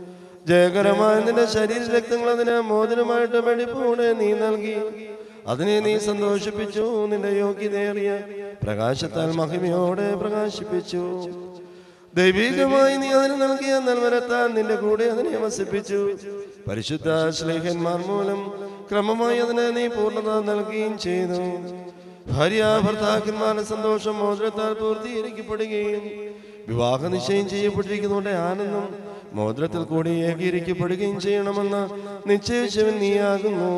ജയകരമായ നിന്റെ ശരീര രക്തങ്ങൾ അതിന് മോചനമായിട്ട് വെടിപ്പോടെ നീ നൽകി അതിനെ നീ സന്തോഷിപ്പിച്ചു നിന്റെ യോഗ്യതയേറിയ പ്രകാശത്താൽ മഹിമയോടെ പ്രകാശിപ്പിച്ചു ദൈവികമായി നീ അതിന് നൽകിയ നൽവരത്താൽ നിന്റെ കൂടെ അതിനെ വസിപ്പിച്ചു പരിശുദ്ധ സ്നേഹന്മാർ മൂലം ക്രമമായി അതിന് നീ പൂർണ്ണത നൽകുകയും ചെയ്തു ഭാര്യ ഭർത്താക്കന്മാരുടെ സന്തോഷം മോതിരത്താൽ പൂർത്തീകരിക്കപ്പെടുകയും വിവാഹ നിശ്ചയം ചെയ്യപ്പെട്ടിരിക്കുന്നവരുടെ ആനന്ദം മോതിരത്തിൽ കൂടി ഏകീകരിക്കപ്പെടുകയും ചെയ്യണമെന്ന് നിശ്ചയിച്ചവൻ നീയാകുന്നു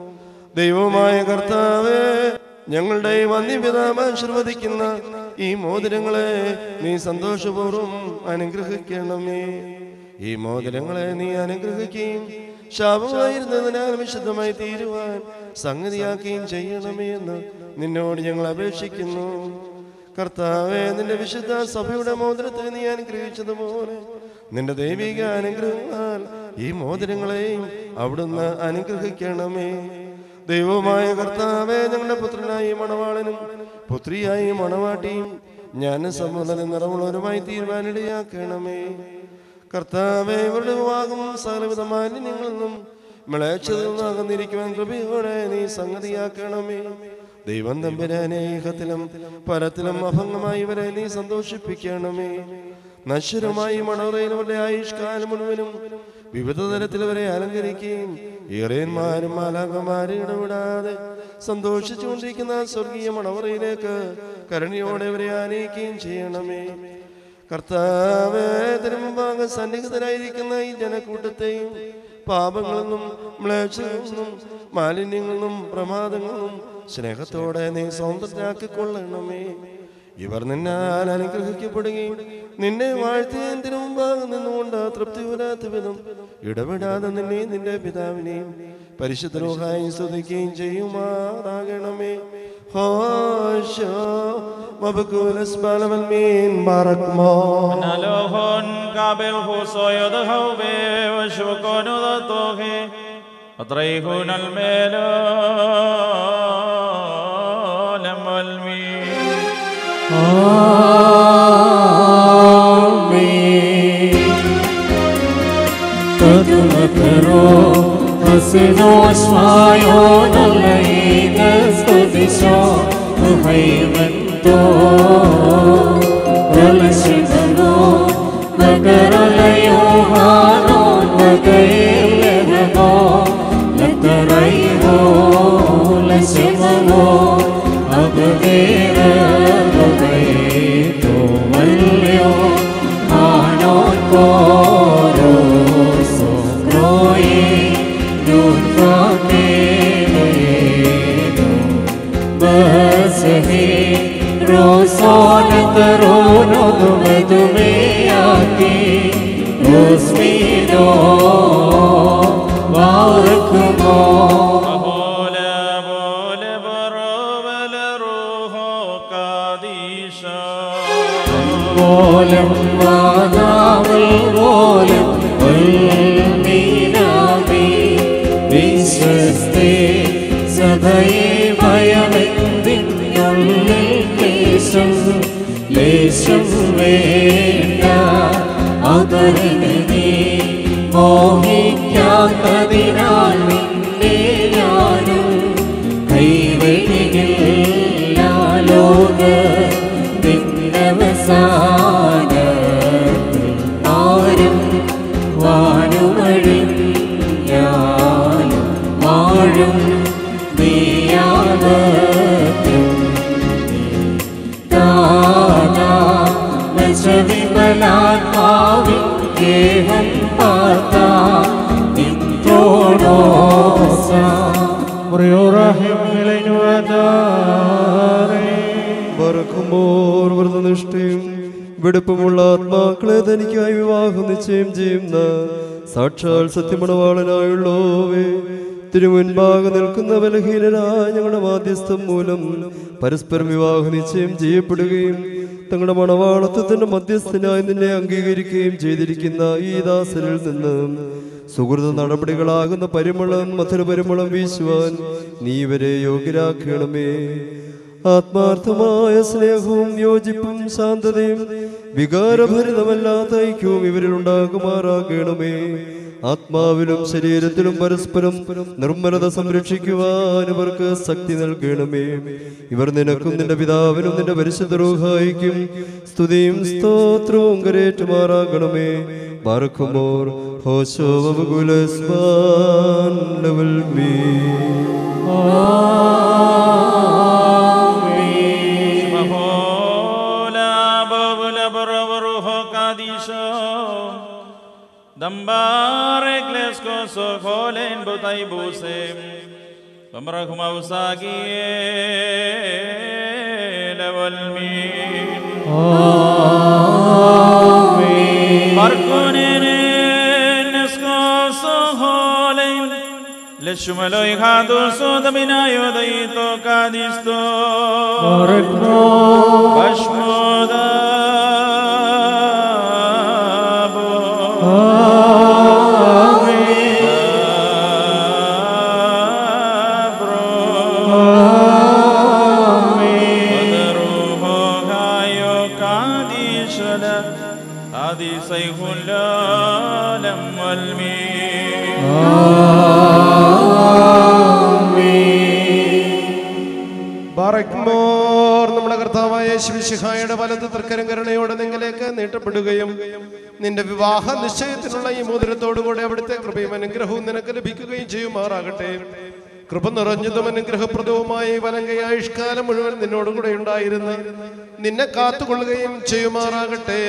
ദൈവമായ കർത്താവേ ഞങ്ങളുടെ വന്യപിതാമ ആശീർവദിക്കുന്ന ഈ മോതിരങ്ങളെ നീ സന്തോഷപൂർവ്വം അനുഗ്രഹിക്കണമേ ഈ മോതിരങ്ങളെ നീ അനുഗ്രഹിക്കുകയും ശാപമായിരുന്നതിനാൽ വിശുദ്ധമായി തീരുവാൻ സംഗതിയാക്കുകയും ചെയ്യണമേ എന്ന് നിന്നോട് ഞങ്ങൾ അപേക്ഷിക്കുന്നു കർത്താവെ നിന്റെ വിശുദ്ധ സഭയുടെ മോതിരത്തെ നീ അനുഗ്രഹിച്ചതുപോലെ നിന്റെ ദൈവിക അനുഗ്രഹങ്ങളാൽ ഈ മോതിരങ്ങളെയും അവിടുന്ന് അനുഗ്രഹിക്കണമേ ദൈവമായ കർത്താവെ ഞങ്ങളുടെ പുത്രനായി മണവാളനും പുത്രിയായി മണവാട്ടിയും ഞാൻ സമ്മതന നിറമുള്ളവരുമായി തീരുമാനിടയാക്കണമേ കർത്താവെ ഇവരുടെ വിവാഹം സകലവിധ മാലിന്യങ്ങളിൽ നിന്നും മിളച്ചതിൽ നിന്ന് അകന്നിരിക്കുവാൻ കൃപയോടെ നീ സംഗതിയാക്കണമേ ദൈവം തമ്പുരാനേഹത്തിലും പരത്തിലും അഭംഗമായി ഇവരെ നീ സന്തോഷിപ്പിക്കണമേ നശ്വരമായി മണവറയിലവരുടെ ആയുഷ്കാലം മുഴുവനും വിവിധ തരത്തിൽ അവരെ അലങ്കരിക്കുകയും ഏറേന്മാരും മാലാകമാരും ഇടപെടാതെ സന്തോഷിച്ചുകൊണ്ടിരിക്കുന്ന സ്വർഗീയ മണവറയിലേക്ക് കരുണയോടെ അവരെ ആനയിക്കുകയും ചെയ്യണമേ കർത്താവേ തിരുമുമ്പാകെ സന്നിഹിതരായിരിക്കുന്ന ഈ ജനക്കൂട്ടത്തെയും പാപങ്ങളിൽ നിന്നും മ്ലേച്ഛതകളിൽ നിന്നും മാലിന്യങ്ങളിൽ നിന്നും പ്രമാദങ്ങളിൽ നിന്നും സ്നേഹത്തോടെ നീ സ്വന്തത്തിലാക്കിക്കൊള്ളണമേ ഇവർ നിന്നാൽ അനുഗ്രഹിക്കപ്പെടുകയും നിന്നെ വാഴ്ത്തിയതിനു മുമ്പാകെ നിന്നുകൊണ്ട് തൃപ്തി വരാത്ത വിധം ഇടപെടാതെ നിന്നെ നിന്റെ പിതാവിനെയും പരിശുദ്ധരോഹായി സ്തുതിക്കുകയും ചെയ്യുമാറാകണമേ ഹോശോ മബകൂലസ് ബാലവൽമീൻ ബാറക്മോ نالوهن قابل خوصو يدهو بي وشوكون ذاتوه أطريهون الميلون والمين أبولا بولا بروبل روحو قديشا പോലും മാതാവൽ പോലും ഉൾമീനാമി വിശ്വസ്തേ സഭയെ ഭയമെന്തിനുള്ളിൽ ലേശം ലേശം വേണ്ട അവരിന് നീ മോഹിക്കാത്തതിനാൽ നിന്നെ ഞാനും കൈവഴിയില്ല ലോക നിന്നവസാനത്തിൽ ആരും വാനുമഴിഞ്ഞാലും വാഴും നീയാകത്തും വിമലാത്മാവിൻ ഗേഹം പാർത്ത നിന്നോടോസ പറക്കുമ്പോൾ വ്രതനിഷ്ഠയും വെടുപ്പമുള്ള ആത്മാക്കളെ തനിക്കായി വിവാഹം നിശ്ചയം ചെയ്യുന്ന സാക്ഷാൽ സത്യമണവാളനായുള്ളോവേ തിരുമുൻപാകെ നിൽക്കുന്ന ബലഹീനരായ ഞങ്ങളുടെ മാധ്യസ്ഥം മൂലം പരസ്പരം വിവാഹ നിശ്ചയം ചെയ്യപ്പെടുകയും തങ്ങളുടെ മണവാളത്വത്തിന്റെ മധ്യസ്ഥനായി നിന്നെ അംഗീകരിക്കുകയും ചെയ്തിരിക്കുന്ന ഈ ദാസരിൽ നിന്ന് സുഹൃത നടപടികളാകുന്ന പരിമളം മധുര പരിമളം വീശുവാൻ നീ ഇവരെ യോഗ്യരാക്കണമേ ആത്മാർത്ഥമായ സ്നേഹവും യോജിപ്പും ശാന്തതയും വികാരഭരിതമല്ലാത്ത ഐക്യവും ഇവരിൽ ഉണ്ടാകുമാറാകണമേ ആത്മാവിലും ശരീരത്തിലും പരസ്പരം നിർമ്മലത സംരക്ഷിക്കുവാൻ ഇവർക്ക് ശക്തി നൽകണമേ ഇവർ നിനക്കും നിന്റെ പിതാവിനും നിന്റെ പരിശുദ്ധ റൂഹായിക്കും സ്തുതിയും സ്തോത്രവും കരേറ്റുമാറാകണമേ ബാറക്കുമോർ ഹോശോ വകുലസ്മാൻ ലവൽ മീ Mahola babula barabaruho kadisho Dambare klesko so kholen butai busem Bamrakhma usagi level min Barkunene nesko so kholen Leshumaloy khadu so daminayo daito kadisto ബാറക്മോർ നമ്മുടെ കർത്താവായ ശിവശിഹായുടെ വലത് തൃക്കരം കരുണയോടെ നിങ്ങളിലേക്ക് നീട്ടപ്പെടുകയും നിന്റെ വിവാഹ നിശ്ചയത്തിനുള്ള ഈ മോതിരത്തോടുകൂടെ അവിടുത്തെ കൃപയും അനുഗ്രഹവും നിനക്ക് ലഭിക്കുകയും ചെയ്യുമാറാകട്ടെ കൃപ നിറഞ്ഞതും അനുഗ്രഹപ്രദവുമായ ഈ വലങ്കയ ആയുഷ്കാലം മുഴുവൻ നിന്നോടുകൂടെ ഉണ്ടായിരുന്ന് നിന്നെ കാത്തുകൊള്ളുകയും ചെയ്യുമാറാകട്ടെ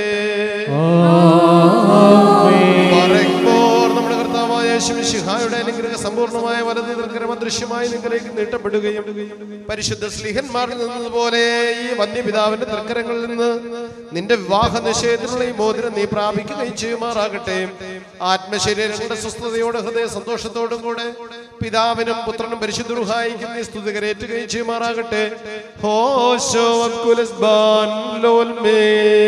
ബാറക്മോർ നമ്മുടെ കർത്താവായ ശിവശിഹായുടെ അനുഗ്രഹ സമ്പൂർണ്ണമായ വലത് തൃക്കരം അദൃശ്യമായി നിങ്ങളിലേക്ക് നീട്ടപ്പെടുകയും പരിശുദ്ധ സ്ലിഹന്മാരിൽ നിന്നതുപോലെ ഈ വന്യപിതാവിന്റെ തൃക്കരങ്ങളിൽ നിന്ന് നിന്റെ വിവാഹ നിശ്ചയത്തിനുള്ള ഈ മോതിരം നീ പ്രാപിക്കുകയും ചെയ്യുമാറാകട്ടെ ആത്മശരീരങ്ങളുടെ സ്വസ്ഥതയോടെ ഹൃദയ സന്തോഷത്തോടും കൂടെ പിതാവിനും പുത്രനും പരിശുദ്ധ റുഹായിക്കും നീ സ്തുതി കരേറ്റുകയും ചെയ്യുമാറാകട്ടെ ഹോശോ അബ്കുലസ്ബാൻ ലോൽമേ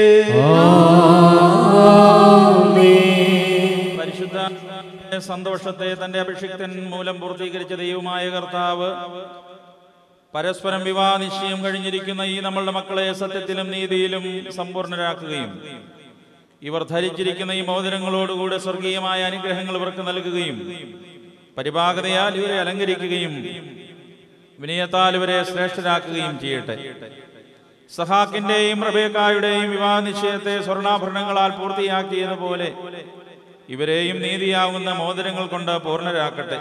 പരിശുദ്ധ സന്തോഷത്തെ തന്റെ അഭിഷിക്തൻ മൂലം പൂർത്തീകരിച്ച ദൈവമായ കർത്താവ് പരസ്പരം വിവാഹ നിശ്ചയം കഴിഞ്ഞിരിക്കുന്ന ഈ നമ്മളുടെ മക്കളെ സത്യത്തിലും നീതിയിലും സമ്പൂർണരാക്കുകയും ഇവർ ധരിച്ചിരിക്കുന്ന ഈ മോതിരങ്ങളോടുകൂടെ സ്വർഗീയമായ അനുഗ്രഹങ്ങൾ ഇവർക്ക് നൽകുകയും പരിപാകതയാൽ ഇവരെ അലങ്കരിക്കുകയും വിനയത്താൽ ഇവരെ ശ്രേഷ്ഠരാക്കുകയും ചെയ്യട്ടെ സഹാക്കിന്റെയും റബേക്കായുടെയും വിവാഹ നിശ്ചയത്തെ സ്വർണ്ണാഭരണങ്ങളാൽ പൂർത്തിയാക്കിയതുപോലെ ഇവരെയും നീതിയാവുന്ന മോതിരങ്ങൾ കൊണ്ട് പൂർണ്ണരാക്കട്ടെ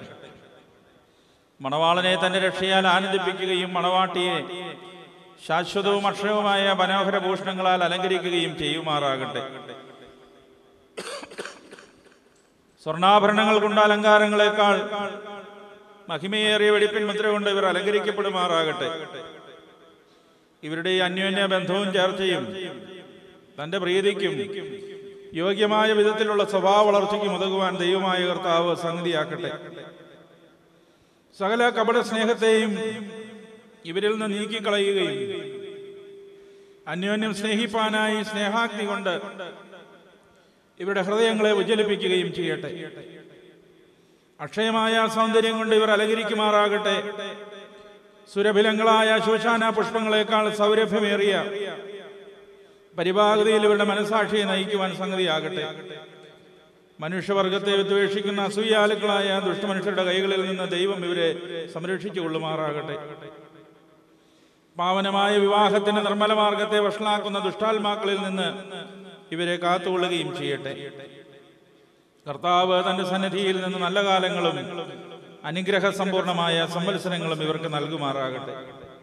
മണവാളനെ തന്റെ രക്ഷയാൽ ആനന്ദിപ്പിക്കുകയും മണവാട്ടിയെ ശാശ്വതവും അക്ഷയവുമായ മനോഹര ഭൂഷണങ്ങളാൽ അലങ്കരിക്കുകയും ചെയ്യുമാറാകട്ടെ സ്വർണ്ണാഭരണങ്ങൾ കൊണ്ട് അലങ്കാരങ്ങളെക്കാൾ മഹിമയേറിയ വെടിപ്പിൻ മുദ്ര കൊണ്ട് ഇവർ അലങ്കരിക്കപ്പെടുമാറാകട്ടെ ഇവരുടെ ഈ അന്യോന്യ ബന്ധവും ചേർച്ചയും തന്റെ പ്രീതിക്കും യോഗ്യമായ വിധത്തിലുള്ള സ്വഭാവ വളർച്ചയ്ക്കും ഉതകുവാൻ ദൈവമായ കർത്താവ് സംഗതിയാക്കട്ടെ സകല കപട സ്നേഹത്തെയും ഇവരിൽ നിന്ന് നീക്കിക്കളയുകയും അന്യോന്യം സ്നേഹിപ്പാനായി സ്നേഹാഗ്നി കൊണ്ട് ഇവരുടെ ഹൃദയങ്ങളെ ഉജ്ജ്വലിപ്പിക്കുകയും ചെയ്യട്ടെ അക്ഷയമായ സൗന്ദര്യം കൊണ്ട് ഇവർ അലങ്കരിക്കുമാറാകട്ടെ സുരഭിലങ്ങളായ ശോശാന പുഷ്പങ്ങളെക്കാൾ സൗരഭ്യമേറിയ പരിപാകതയിൽ ഇവരുടെ മനസാക്ഷിയെ നയിക്കുവാൻ സംഗതിയാകട്ടെ മനുഷ്യവർഗത്തെ വിദ്വേഷിക്കുന്ന അസൂയാലുക്കളായ ദുഷ്ടമനുഷ്യരുടെ കൈകളിൽ നിന്ന് ദൈവം ഇവരെ സംരക്ഷിച്ചു കൊള്ളുമാറാകട്ടെ പാവനമായ വിവാഹത്തിന്റെ നിർമ്മല മാർഗത്തെ വഷളാക്കുന്ന ദുഷ്ടാത്മാക്കളിൽ നിന്ന് ഇവരെ കാത്തുകൊള്ളുകയും ചെയ്യട്ടെ കർത്താവ് തന്റെ സന്നിധിയിൽ നിന്ന് നല്ല കാലങ്ങളും അനുഗ്രഹ സമ്പൂർണമായ സംവത്സരങ്ങളും ഇവർക്ക് നൽകുമാറാകട്ടെ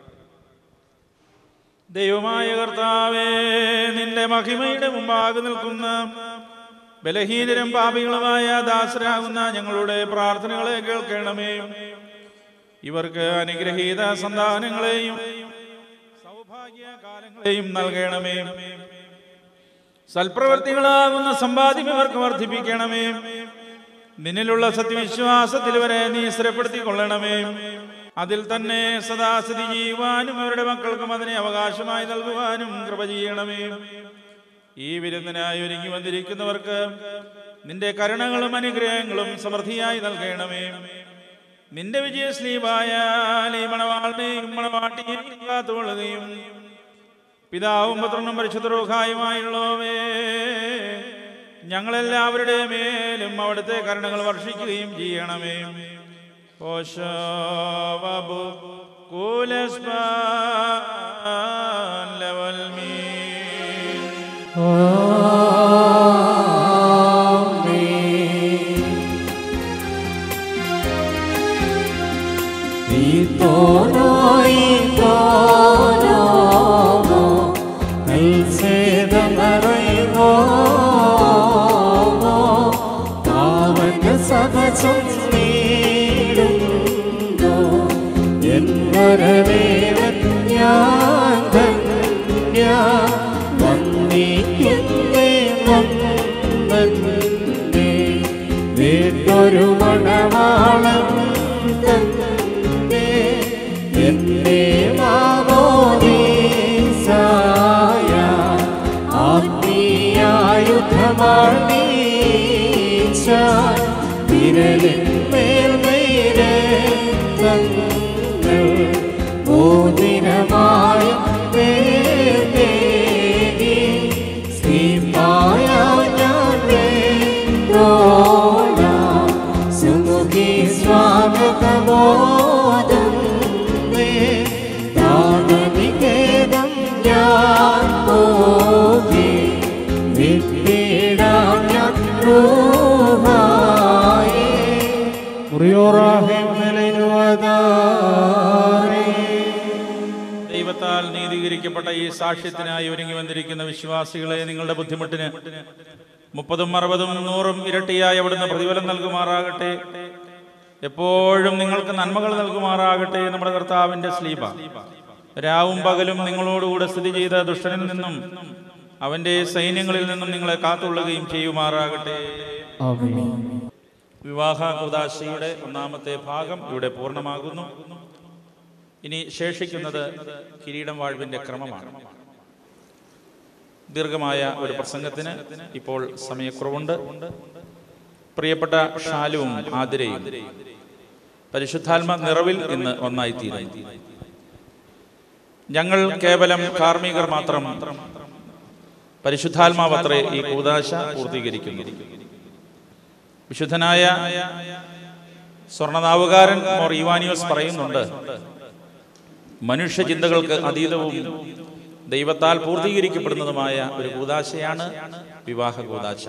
ദൈവമായ കർത്താവേ നിന്റെ മഹിമയുടെ മുമ്പാകെ നിൽക്കുന്ന ബലഹീനരും പാപികളുമായ ദാസരാകുന്ന ഞങ്ങളുടെ പ്രാർത്ഥനകളെ കേൾക്കണമേ ഇവർക്ക് അനുഗ്രഹീത സന്താനങ്ങളെയും സൗഭാഗ്യകാലങ്ങളെയും നൽകണമേ സൽപ്രവർത്തികളാകുന്ന സമ്പാദ്യം ഇവർക്ക് വർദ്ധിപ്പിക്കണമേ നിന്നിലുള്ള സത്യവിശ്വാസത്തിൽ ഇവരെ നീ സ്ഥിരപ്പെടുത്തിക്കൊള്ളണമേ അതിൽ തന്നെ സദാസ്ഥിതി ചെയ്യുവാനും അവരുടെ മക്കൾക്കും അതിനെ അവകാശമായി നൽകുവാനും കൃപ ചെയ്യണമേ ഈ വിരുന്നിനായി ഒരുങ്ങി വന്നിരിക്കുന്നവർക്ക് നിന്റെ കരുണകളും അനുഗ്രഹങ്ങളും സമൃദ്ധിയായി നൽകണമേ നിന്റെ വിജയശ്ലീപായാൽ ഈ മണവാളിനെയും മണവാട്ടിയെയും കാത്തുകൊള്ളുകയും പിതാവും പുത്രനും പരിശുദ്ധരൂഹായുമായുള്ളവേ ഞങ്ങളെല്ലാവരുടെ മേലും അവിടുത്തെ കരുണകൾ വർഷിക്കുകയും ചെയ്യണമേ ഓശോവബു കൂലസ്മാൻ ലവൽ മീൻ എന്നരദേവൻ ഞാൻ ധന്യ വന്ദിക്കുന്നേ വന്ദേ വീട്ടൊരു മണവാളം തന്നെ എന്നെ മാമോദീസായ ആത്മീയായുധമാണീച്ച വിരലിന്മേൽ നേരെ തങ്ങൾ മോതിരമായ വേദേവി ശ്രീമായ ഞാൻ വേണ്ടോള സുമുഖി സ്വാഗതമോദം ദാനനികേതം ഞാൻ പോകി വിട്ടിടാം ഞാൻ റൂഹായേ ദൈവത്താൽ നീതീകരിക്കപ്പെട്ട ഈ സാക്ഷ്യത്തിനായി ഒരുങ്ങി വന്നിരിക്കുന്ന വിശ്വാസികളെ നിങ്ങളുടെ ബുദ്ധിമുട്ടിന് മുപ്പതും അറുപതും നൂറും ഇരട്ടിയായി അവിടുന്ന് പ്രതിഫലം നൽകുമാറാകട്ടെ എപ്പോഴും നിങ്ങൾക്ക് നന്മകൾ നൽകുമാറാകട്ടെ നമ്മുടെ കർത്താവിന്റെ സ്ലീപ രാവും പകലും നിങ്ങളോടുകൂടെ സ്ഥിതി ചെയ്ത ദുഷ്ടനിൽ നിന്നും അവന്റെ സൈന്യങ്ങളിൽ നിന്നും നിങ്ങളെ കാത്തുകൊള്ളുകയും ചെയ്യുമാറാകട്ടെ വിവാഹ കുദാശയുടെ ഒന്നാമത്തെ ഭാഗം ഇവിടെ പൂർണ്ണമാകുന്നു ഇനി ശേഷിക്കുന്നത് കിരീടം വാഴ്വിന്റെ ക്രമമാണ് ദീർഘമായ ഒരു പ്രസംഗത്തിന് ഇപ്പോൾ സമയക്കുറവുണ്ട് പ്രിയപ്പെട്ട ഷാലുവും ആതിരയും പരിശുദ്ധാത്മ നിറവിൽ ഇന്ന് ഒന്നായിത്തീരുന്നു ഞങ്ങൾ കേവലം കാർമ്മികർ മാത്രം പരിശുദ്ധാത്മാവത്രേ ഈ കൂതാശ പൂർത്തീകരിക്കുന്നു വിശുദ്ധനായ സ്വർണനാവുകാരൻ മോർ ഇവാനിയോസ് പറയുന്നുണ്ട് മനുഷ്യ ചിന്തകൾക്ക് അതീതവും ദൈവത്താൽ പൂർത്തീകരിക്കപ്പെടുന്നതുമായ ഒരു കൂതാശയാണ് വിവാഹ കൂതാശ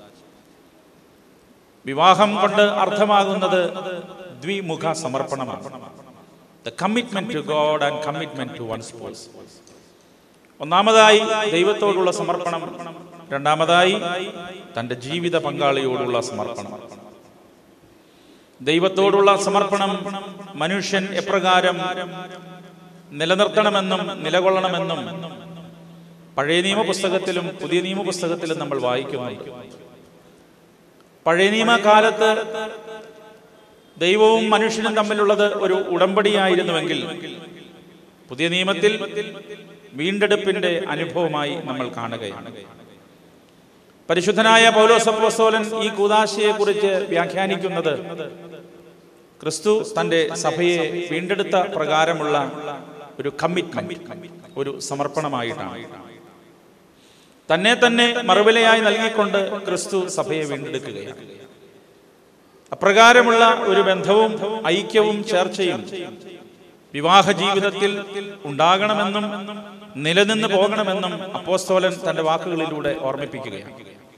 വിവാഹം കൊണ്ട് അർത്ഥമാകുന്നത് ദ്വിമുഖ സമർപ്പണമാണ് the commitment to God and commitment to one spouse ഒന്നാമതായി ദൈവത്തോടുള്ള സമർപ്പണം രണ്ടാമതായി തന്റെ ജീവിത പങ്കാളിയോടുള്ള സമർപ്പണം ദൈവത്തോടുള്ള സമർപ്പണം മനുഷ്യൻ എപ്രകാരം നിലനിർത്തണമെന്നും നിലകൊള്ളണമെന്നും പഴയ നിയമ പുസ്തകത്തിലും പുതിയ നിയമ പുസ്തകത്തിലും നമ്മൾ വായിക്കുന്നു പഴയ നിയമ കാലത്ത് ദൈവവും മനുഷ്യനും തമ്മിലുള്ളത് ഒരു ഉടമ്പടിയായിരുന്നുവെങ്കിൽ പുതിയ നിയമത്തിൽ വീണ്ടെടുപ്പിന്റെ അനുഭവമായി നമ്മൾ കാണുകയാണ് പരിശുദ്ധനായ പൗലോസപ്പോസ്തോലൻ ഈ കൂതാശയെ കുറിച്ച് വ്യാഖ്യാനിക്കുന്നത് ക്രിസ്തു തന്റെ സഭയെ വീണ്ടെടുത്ത പ്രകാരമുള്ള ഒരു കമ്മിറ്റ്മെന്റ് ഒരു സമർപ്പണമായിട്ടാണ് തന്നെ തന്നെ മറുവിലയായി നൽകിക്കൊണ്ട് ക്രിസ്തു സഭയെ വീണ്ടെടുക്കുകയാണ് അപ്രകാരമുള്ള ഒരു ബന്ധവും ഐക്യവും ചേർച്ചയും വിവാഹ ജീവിതത്തിൽ ഉണ്ടാകണമെന്നും നിലനിന്ന് പോകണമെന്നും അപ്പോസ്തോലൻ തന്റെ വാക്കുകളിലൂടെ ഓർമ്മിപ്പിക്കുകയാണ്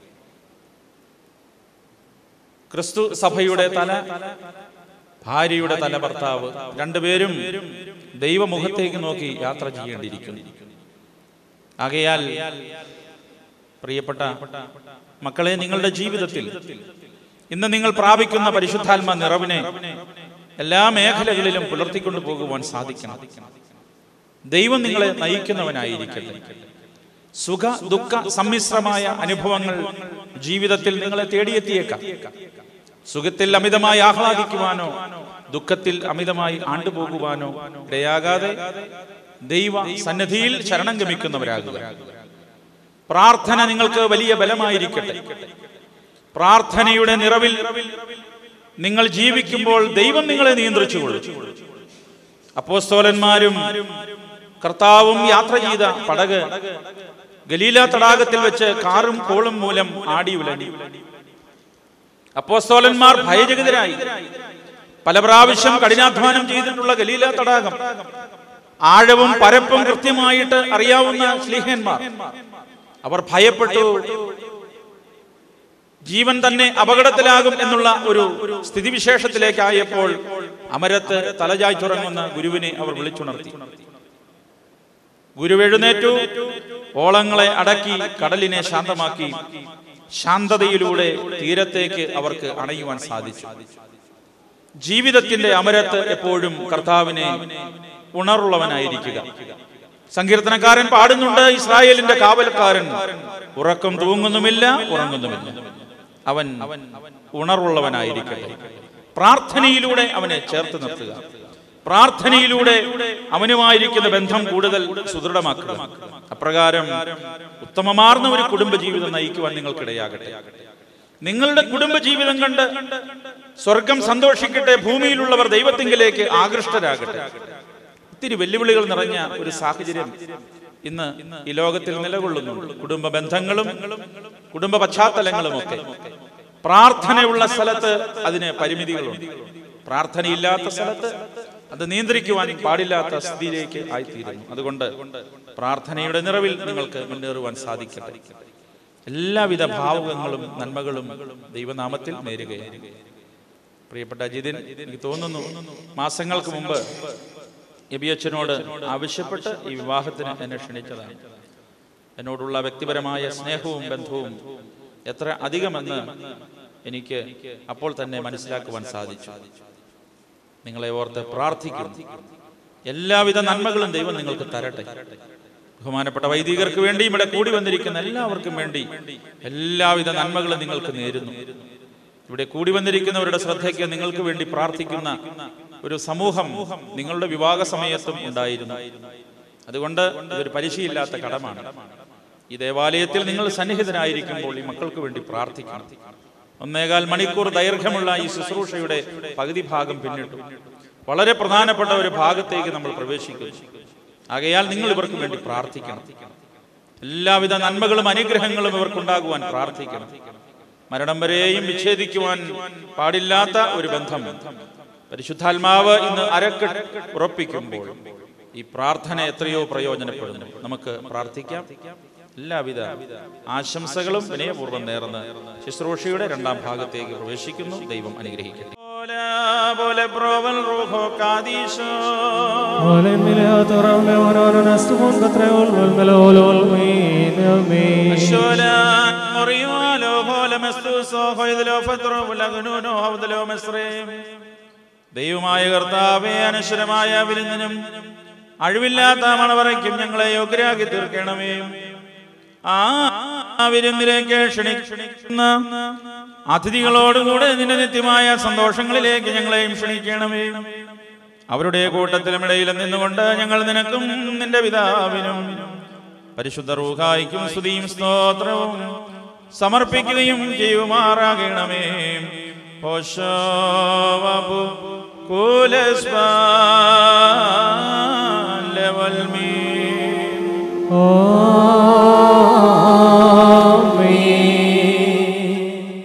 ക്രിസ്തു സഭയുടെ തല ഭാര്യയുടെ തല ഭർത്താവ് രണ്ടുപേരും ദൈവമുഖത്തേക്ക് നോക്കി യാത്ര ചെയ്യേണ്ടിയിരിക്കുന്നു ആകയാൽ പ്രിയപ്പെട്ട മക്കളെ നിങ്ങളുടെ ജീവിതത്തിൽ ഇന്ന് നിങ്ങൾ പ്രാപിക്കുന്ന പരിശുദ്ധാത്മ നിറവിനെ എല്ലാ മേഖലകളിലും പുലർത്തിക്കൊണ്ടു പോകുവാൻ സാധിക്കണം ദൈവം നിങ്ങളെ നയിക്കുന്നവനായിരിക്കട്ടെ സുഖ ദുഃഖ സമ്മിശ്രമായ അനുഭവങ്ങൾ ജീവിതത്തിൽ നിങ്ങളെ തേടിയെത്തിയേക്കാം സുഖത്തിൽ അമിതമായി ആഹ്ലാദിക്കുവാനോ ദുഃഖത്തിൽ അമിതമായി ആണ്ടുപോകുവാനോ ഇടയാകാതെ ദൈവ സന്നിധിയിൽ ശരണം ഗമിക്കുന്നവരാകുക പ്രാർത്ഥന നിങ്ങൾക്ക് വലിയ ബലമായിരിക്കട്ടെ പ്രാർത്ഥനയുടെ നിറവിൽ നിങ്ങൾ ജീവിക്കുമ്പോൾ ദൈവം നിങ്ങളെ നിയന്ത്രിച്ചുകൊള്ളും അപ്പോസ്തോലന്മാരും കർത്താവും യാത്ര ചെയ്ത പടക് ഗലീല തടാകത്തിൽ വെച്ച് കാറും കോളും മൂലം ആടി ഉലഞ്ഞു അപ്പോസ്തോലന്മാർ ഭയചകിതരായി പല പ്രാവശ്യം കഠിനാധ്വാനം ചെയ്തിട്ടുള്ള ഗലീല തടാകം ആഴവും പരപ്പും കൃത്യമായിട്ട് അറിയാവുന്ന സ്ലീഹന്മാർ അവർ ഭയപ്പെട്ടു ജീവൻ തന്നെ അപകടത്തിലാകും എന്നുള്ള ഒരു സ്ഥിതിവിശേഷത്തിലേക്കായപ്പോൾ അമരത്ത് തലചായ്ച്ചുറങ്ങുന്ന ഗുരുവിനെ അവർ വിളിച്ചുണർത്തി ഗുരു എഴുന്നേറ്റു ഓളങ്ങളെ അടക്കി കടലിനെ ശാന്തമാക്കി ശാന്തതയിലൂടെ തീരത്തേക്ക് അവർക്ക് അണയുവാൻ സാധിച്ചു ജീവിതത്തിന്റെ അമരത്ത് എപ്പോഴും കർത്താവിനെ ഉണർവുള്ളവനായിരിക്കുക സങ്കീർത്തനക്കാരൻ പാടുന്നുണ്ട് ഇസ്രായേലിന്റെ കാവൽക്കാരൻ ഉറക്കം തൂങ്ങുന്നുമില്ല ഉറങ്ങുന്നുമില്ല അവൻ ഉണർവുള്ളവനായിരിക്കട്ടെ പ്രാർത്ഥനയിലൂടെ അവനെ ചേർത്ത് നിർത്തുക പ്രാർത്ഥനയിലൂടെ അവനുമായിരിക്കുന്ന ബന്ധം കൂടുതൽ സുദൃഢമാക്കുക അപ്രകാരം ഉത്തമമാർന്ന ഒരു കുടുംബജീവിതം നയിക്കുവാൻ നിങ്ങൾക്കിടയാകട്ടെ നിങ്ങളുടെ കുടുംബജീവിതം കണ്ട് സ്വർഗം സന്തോഷിക്കട്ടെ ഭൂമിയിലുള്ളവർ ദൈവത്തിങ്കിലേക്ക് ആകൃഷ്ടരാകട്ടെ ഒത്തിരി വെല്ലുവിളികൾ നിറഞ്ഞ ഒരു സാഹചര്യം ഇന്ന് ഈ ലോകത്തിൽ നിലകൊള്ളുന്നുണ്ട് കുടുംബ ബന്ധങ്ങളും കുടുംബ പശ്ചാത്തലങ്ങളും ഒക്കെ പ്രാർത്ഥനയുള്ള സ്ഥലത്ത് അതിന് പരിമിതികളുണ്ട് പ്രാർത്ഥനയില്ലാത്ത സ്ഥലത്ത് അത് നിയന്ത്രിക്കുവാൻ പാടില്ലാത്ത സ്ഥിതിയിലേക്ക് ആയിത്തീരുന്നു അതുകൊണ്ട് പ്രാർത്ഥനയുടെ നിറവിൽ നിങ്ങൾക്ക് മുന്നേറുവാൻ സാധിക്കട്ടെ എല്ലാവിധ ഭാവുകങ്ങളും നന്മകളും ദൈവനാമത്തിൽ നേരുകയാണ് പ്രിയപ്പെട്ട അജിതിൻ എനിക്ക് തോന്നുന്നു മാസങ്ങൾക്ക് മുമ്പ് എബിയച്ചനോട് ആവശ്യപ്പെട്ട് ഈ വിവാഹത്തിന് എന്നെ ക്ഷണിച്ചതാണ് എന്നോടുള്ള വ്യക്തിപരമായ സ്നേഹവും ബന്ധവും എത്ര അധികമെന്ന് എനിക്ക് അപ്പോൾ തന്നെ മനസ്സിലാക്കുവാൻ സാധിച്ചു നിങ്ങളെ ഓർത്ത് പ്രാർത്ഥിക്കുന്നു എല്ലാവിധ നന്മകളും ദൈവം നിങ്ങൾക്ക് തരട്ടെ ബഹുമാനപ്പെട്ട വൈദികർക്ക് വേണ്ടി ഇവിടെ കൂടി വന്നിരിക്കുന്ന എല്ലാവർക്കും വേണ്ടി എല്ലാവിധ നന്മകളും നിങ്ങൾക്ക് നേരുന്നു ഇവിടെ കൂടി വന്നിരിക്കുന്നവരുടെ ശ്രദ്ധയ്ക്ക് നിങ്ങൾക്ക് വേണ്ടി പ്രാർത്ഥിക്കുന്ന ഒരു സമൂഹം നിങ്ങളുടെ വിവാഹ സമയത്തും ഉണ്ടായിരുന്നു അതുകൊണ്ട് ഇതൊരു പരിശീലില്ലാത്ത കടമാണ് ഈ ദേവാലയത്തിൽ നിങ്ങൾ സന്നിഹിതനായിരിക്കുമ്പോൾ ഈ മക്കൾക്ക് വേണ്ടി പ്രാർത്ഥിക്കണം ഒന്നേകാൽ മണിക്കൂർ ദൈർഘ്യമുള്ള ഈ ശുശ്രൂഷയുടെ പകുതി ഭാഗം പിന്നിട്ടു വളരെ പ്രധാനപ്പെട്ട ഒരു ഭാഗത്തേക്ക് നമ്മൾ പ്രവേശിക്കുന്നു ആകയാൽ നിങ്ങൾ ഇവർക്ക് വേണ്ടി പ്രാർത്ഥിക്കണം എല്ലാവിധ നന്മകളും അനുഗ്രഹങ്ങളും ഇവർക്കുണ്ടാകുവാൻ പ്രാർത്ഥിക്കണം മരണം വരെയും വിച്ഛേദിക്കുവാൻ പാടില്ലാത്ത ഒരു ബന്ധം പരിശുദ്ധാത്മാവ് ഇന്ന് അരക്ക് ഉറപ്പിക്കുമ്പോൾ ഈ പ്രാർത്ഥന എത്രയോ പ്രയോജനപ്പെടുന്നു നമുക്ക് പ്രാർത്ഥിക്കാം എല്ലാവിധ ആശംസകളും വിനയപൂർവ്വം നേർന്ന് ശുശ്രൂഷയുടെ രണ്ടാം ഭാഗത്തേക്ക് പ്രവേശിക്കുന്നു ദൈവം അനുഗ്രഹിക്കട്ടെ പോലെ പ്രോവൽ റൂഹോ കാദീശോ Ole mileato rame onono nastumon katrol melmelo olmin amin. الشولان مريوالو هول مستوسو خيذلو فترو لغنونو هودلو مصريم ദൈവമായ കർത്താവെ അനശ്വരമായ വിരുന്നിനും അഴിവില്ലാത്ത മണവറയ്ക്കും ഞങ്ങളെ യോഗ്യരാക്കി തീർക്കണമേ ആ വിരുന്നിലേക്ക് ക്ഷണിക്കുന്ന അതിഥികളോടുകൂടെ നിന്റെ നിത്യമായ സന്തോഷങ്ങളിലേക്ക് ഞങ്ങളെയും ക്ഷണിക്കണമേ അവരുടെ കൂട്ടത്തിലും ഇടയിലും നിന്നുകൊണ്ട് ഞങ്ങൾ നിനക്കും നിന്റെ പിതാവിനും പരിശുദ്ധ റൂഹായിക്കും സ്തുതിയും സ്തോത്രവും സമർപ്പിക്കുകയും ചെയ്യുമാറാകണമേ ഹോശോവബു കുലസ്ബാലവൽമീൻ Amin.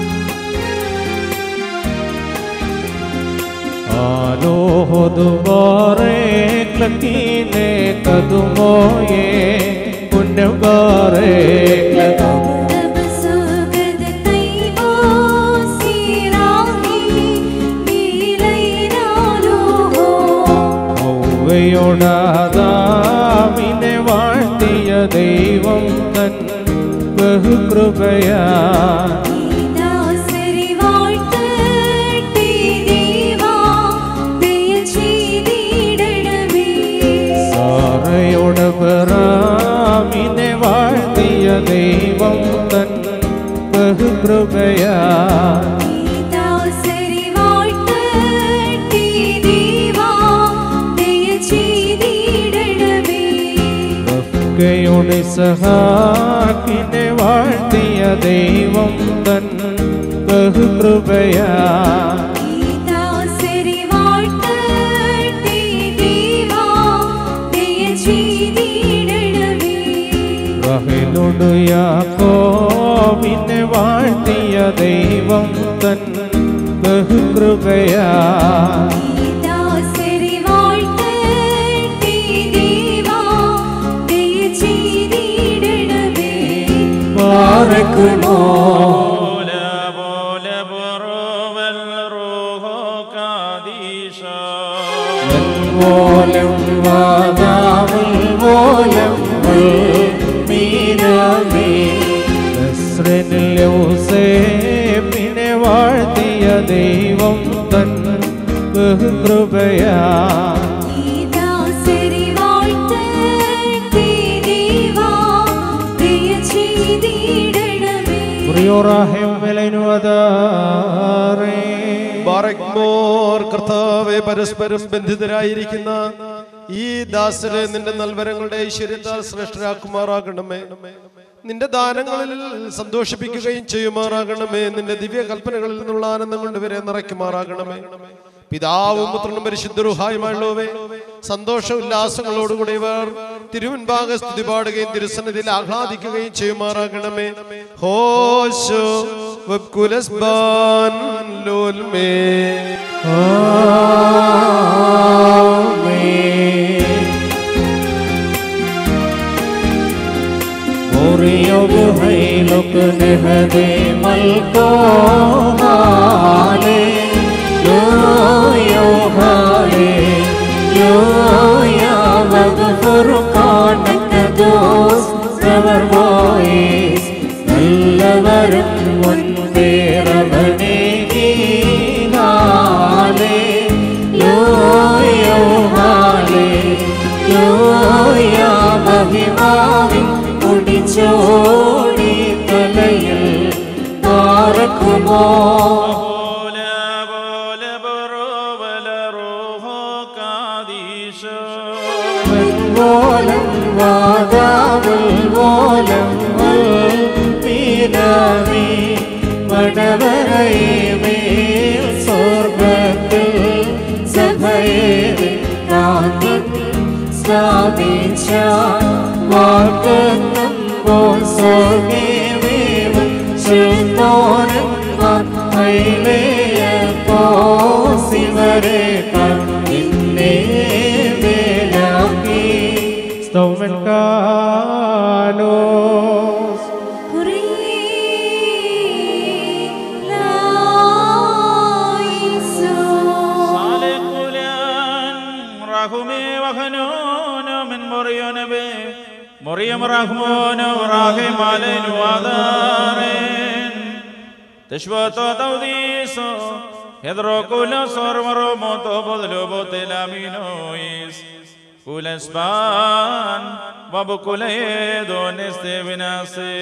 आलो दुबारे लकीने कदमोए पुण्यगारे ൊടാതാമിനെ വാഴ്ത്തിയ ദൈവം തൻ ബഹുകൃപയാ സാറയുടെ പിറാമിനെ വാഴ്ത്തിയ ദൈവം തൻ ബഹുകൃപയാ റഫ്കയുടെ സഹാക്കിനെ വാഴ്ത്തിയ ദൈവം തൻ ബഹുകൃപയാ ഗീതാസരി വാഴ്ത്തട്ടെ ദൈവാ, ദയ ചെയ്തിടണമേ. റഹലോട് യാക്കോബിനെ വാഴ്ത്തിയ ദൈവം തൻ ബഹുകൃപയാ ഗീതാസരി വാഴ്ത്തട്ടെ ദൈവാ, ദയ ചെയ്തിടണമേ. പാറക്കുമോ പോലെ പോലെ പുറവൽ റൂഹോ കാദീശ പോലം വാദാമുൽ പോലം മീനമേ പിന്നെ വാഴ്ത്തിയ ദൈവം തൻ ബഹുകൃപയാ ഗീതാസരി വാഴ്ത്തട്ടെ ദൈവാ, ദയ ചെയ്തിടണമേ. പ്രിയോറാഹ്യം വിലനുവതാറേ ബാറക്മോർ കർത്താവെ പരസ്പരം ബന്ധിതരായിരിക്കുന്ന ഈ ദാസരെ നിന്റെ നൽവരങ്ങളുടെ ഐശ്വര്യത്താൽ ശ്രേഷ്ഠരാക്കുമാറാകണമേ നിന്റെ ദാനങ്ങളിൽ സന്തോഷിപ്പിക്കുകയും ചെയ്യുമാറാകണമേ നിന്റെ ദിവ്യ കൽപ്പനകളിൽ നിന്നുള്ള ആനന്ദം കൊണ്ട് ഇവരെ നിറയ്ക്കുമാറാകണമേ പിതാവും പുത്രനും പരിശുദ്ധരുഹായുമായുള്ളവേ സന്തോഷ ഉല്ലാസങ്ങളോടുകൂടി ഇവർ തിരുവൻപാക സ്തുതി പാടുകയും തിരുസന്നിധിയിൽ ആഹ്ലാദിക്കുകയും ചെയ്യുമാറാകണമേ ഹോശോ വബ്കുലസ്ബാൻ ലോൽമേ നല്ലവരും മുൻപേറവനേ ഗീനാലേ ലോയോ ഹാലേ ലോയ മഹിമാവിൻ കുടിച്ചോടി തലയിൽ പാറക്കുമോ പോലെ പോലെ പുറവൽ റൂഹോ കാദീശ പോലം വാദാമുൽ പോലം മീനമേ മടവരയമേ സ്വർഗത്തിൽ സഭയെ കാന്തൻ സ്ഥാപിച്ച വാഗ്ദത്തമ്പോൾ സ്വർഗേമേവം ശ്രുതോരന്മാർ പോസിവരെ കണ്ണിന്നെ വേലാക്കി സ്തോമൻ കാലോസ് സാലക്കുലാൻ റഹുമേ വഹനോനോ മിൻ മൊറിയോനബേ മൊറിയം റഹ്മോനോ റാഹെ മാലൈനു ആദാറേൻ തശ്വതോ തൗദീസോ ഹെദ്രോ കുല സോർമറോ മോതോ ബദലോ ബോതെലാമിനോയിസ് കുലസ്ബാൻ വബുകുലേദോ നെസ്തേ വിനാസേ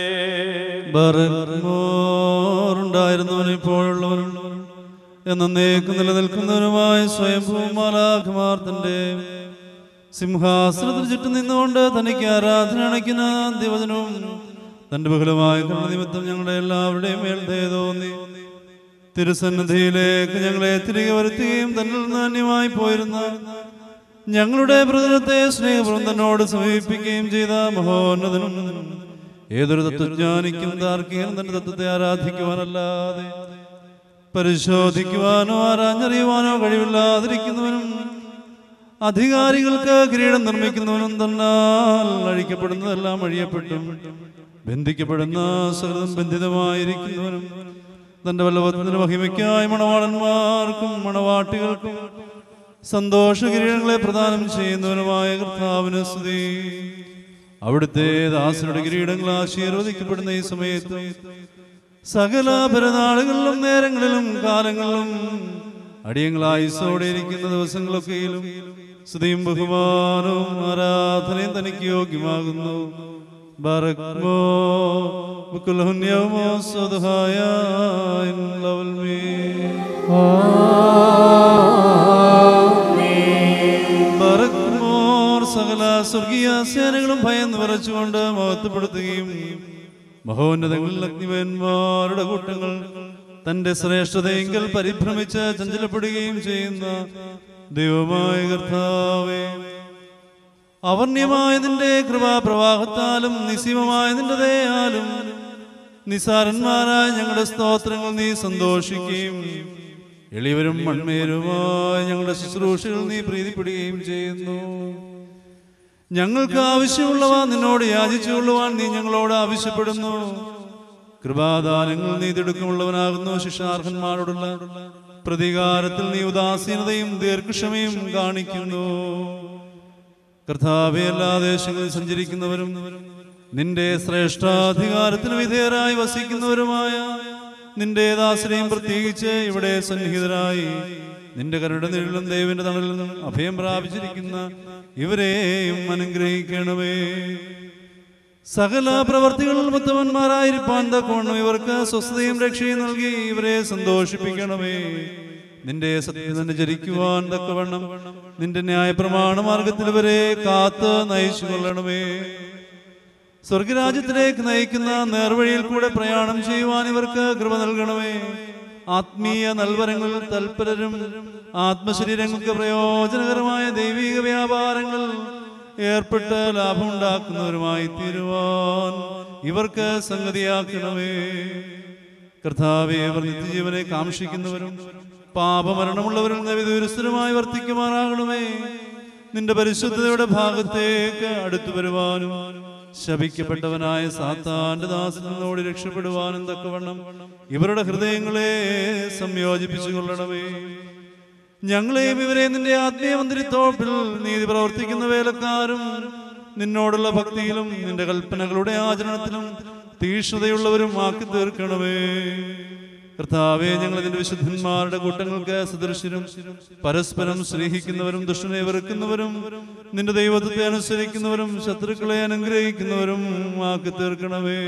ഉണ്ടായിരുന്നവനും ഇപ്പോഴുള്ളവനും എന്നേക്ക് നിലനിൽക്കുന്നവനുമായ സ്വയംഭൂമാലാഖമാർ തന്റെ സിംഹാസനത്തിന് ചുറ്റും നിന്നുകൊണ്ട് തനിക്ക് ആരാധന അണയ്ക്കുന്ന ദിവചനവും തന്റെ ബഹുലമായ കരുണ നിമിത്തം ഞങ്ങളുടെ എല്ലാവരുടെയും മേൽ ദയ തോന്നി തിരുസന്നിധിയിലേക്ക് ഞങ്ങളെ തിരികെ വരുത്തുകയും തന്നിൽ നിന്ന് അന്യമായി പോയിരുന്ന ഞങ്ങളുടെ പ്രതലത്തെ സ്നേഹപൂർവ്വം തന്നോട് സമീപിക്കുകയും ചെയ്ത മഹോന്നതനും ഏതൊരു തത്വജ്ഞാനിക്കും താർക്കികനും തന്റെ തത്വത്തെ ആരാധിക്കുവാനല്ലാതെ പരിശോധിക്കുവാനോ ആരാഞ്ഞറിയുവാനോ കഴിവില്ലാതിരിക്കുന്നവനും അധികാരികൾക്ക് കിരീടം നിർമ്മിക്കുന്നവനും തന്നാൽ അഴിക്കപ്പെടുന്നതെല്ലാം അഴിയപ്പെട്ടും ബന്ധിക്കപ്പെടുന്ന സകലം ബന്ധിതമായിരിക്കുന്നവനും തന്റെ വല്ലഭത്തിന്റെ മഹിമയ്ക്കായി മണവാളന്മാർക്കും മണവാട്ടികൾക്കും സന്തോഷ കിരീടങ്ങളെ പ്രദാനം ചെയ്യുന്നവനുമായ കർത്താവിന് സ്തുതി അവിടുത്തെ ദാസരുടെ കിരീടങ്ങൾ ആശീർവദിക്കപ്പെടുന്ന ഈ സമയത്ത് സകല പെരുന്നാളുകളിലും നേരങ്ങളിലും കാലങ്ങളിലും അടിയങ്ങളായി ഇരിക്കുന്ന ദിവസങ്ങളൊക്കെയിലും സ്തുതിയും ബഹുമാനവും ആരാധനയും തനിക്ക് യോഗ്യമാകുന്നു ബറക്മോ ബുക്കുൽഹുന്യമോ സ്വതഹായ ലവൽമേ ബറക്മോർ സകല സ്വർഗീയ സേനകളും ഭയന്ന് വിറച്ചുകൊണ്ട് മഹത്വപ്പെടുത്തുകയും മഹോന്നതങ്ങളിൽ അഗ്നിവന്മാരുടെ കൂട്ടങ്ങൾ തന്റെ ശ്രേഷ്ഠതയെങ്കിൽ പരിഭ്രമിച്ച് ചഞ്ചലപ്പെടുകയും ചെയ്യുന്ന ദൈവമായ കർത്താവേ അവർണ്യമായ നിന്റെ കൃപാപ്രവാഹത്താലും നിസീമമായ നിന്റെ ദയാലും നിസാരന്മാരായ ഞങ്ങളുടെ സ്തോത്രങ്ങൾ നീ സന്തോഷിക്കുകയും എളിയവരും മൺമേരുമായ ഞങ്ങളുടെ ശുശ്രൂഷകൾ നീ പ്രീതിപ്പെടുകയും ചെയ്യുന്നു ഞങ്ങൾക്ക് ആവശ്യമുള്ളവ നിന്നോട് യാചിച്ചുകൊള്ളുവാൻ നീ ഞങ്ങളോട് ആവശ്യപ്പെടുന്നു കൃപാദാനങ്ങൾ നീ തിടുക്കമുള്ളവനാകുന്നു ശിക്ഷാർഹന്മാരോടുള്ള പ്രതികാരത്തിൽ നീ ഉദാസീനതയും ദീർഘക്ഷമയും കാണിക്കുന്നു കർത്താവെ എല്ലാ ദേശങ്ങളിൽ സഞ്ചരിക്കുന്നവരും നിന്റെ ശ്രേഷ്ഠാധികാരത്തിന് വിധേയരായി വസിക്കുന്നവരുമായ നിന്റെ ദാസരെയും പ്രത്യേകിച്ച് ഇവിടെ സന്നിഹിതരായി നിന്റെ കരുടെ നിഴലും ദൈവന്റെ തണലിൽ നിന്നും അഭയം പ്രാപിച്ചിരിക്കുന്ന ഇവരെയും അനുഗ്രഹിക്കണമേ സകല പ്രവർത്തികളിൽ മുത്തവന്മാരായിരിക്കാൻ തക്കവണ്ണം ഇവർക്ക് സ്വസ്ഥതയും രക്ഷയും നൽകി ഇവരെ സന്തോഷിപ്പിക്കണമേ നിന്റെ സത്യം തന്നെ ചരിക്കുവാൻ തക്കവണ്ണം നിന്റെ ന്യായ പ്രമാണ മാർഗത്തിൽ ഇവരെ കാത്ത് നയിച്ചു കൊള്ളണമേ സ്വർഗരാജ്യത്തിലേക്ക് നയിക്കുന്ന നേർവഴിയിൽ കൂടെ പ്രയാണം ചെയ്യുവാൻ ഇവർക്ക് കൃപ നൽകണമേ ആത്മീയ നൽവരങ്ങൾ തൽപരരും ആത്മശരീരങ്ങൾക്ക് പ്രയോജനകരമായ ദൈവിക വ്യാപാരങ്ങൾ ഏർപ്പെട്ട് ലാഭമുണ്ടാക്കുന്നവരുമായി തീരുവാൻ ഇവർക്ക് സംഗതിയാക്കണമേ കർത്താവെ അവർ നിത്യജീവനെ കാക്ഷിക്കുന്നവരും പാപമരണമുള്ളവരിൽ നിന്ന് വിദൂരസ്ഥരുമായി വർത്തിക്കുമാറാകണമേ നിന്റെ പരിശുദ്ധതയുടെ ഭാഗത്തേക്ക് അടുത്തു വരുവാനും ശപിക്കപ്പെട്ടവനായ സാത്താന്റെ ദാസനോട് രക്ഷപ്പെടുവാനും തക്കവണ്ണം ഇവരുടെ ഹൃദയങ്ങളെ സംയോജിപ്പിച്ചു കൊള്ളണമേ ഞങ്ങളെയും ഇവരെ നിന്റെ ആത്മീയ മന്ദിരത്തോപ്പിൽ നീതി പ്രവർത്തിക്കുന്ന വേലക്കാരും നിന്നോടുള്ള ഭക്തിയിലും നിന്റെ കൽപ്പനകളുടെ ആചരണത്തിലും തീക്ഷ്ണതയുള്ളവരും ആക്കി തീർക്കണമേ കർത്താവെ ഞങ്ങൾ ഇതിന്റെ വിശുദ്ധന്മാരുടെ കൂട്ടങ്ങൾക്ക് സദൃശ്യരും പരസ്പരം സ്നേഹിക്കുന്നവരും ദുഷ്ടനെ വെറുക്കുന്നവരും നിന്റെ ദൈവത്വത്തെ അനുസരിക്കുന്നവരും ശത്രുക്കളെ അനുഗ്രഹിക്കുന്നവരും ആക്കി തീർക്കണമേ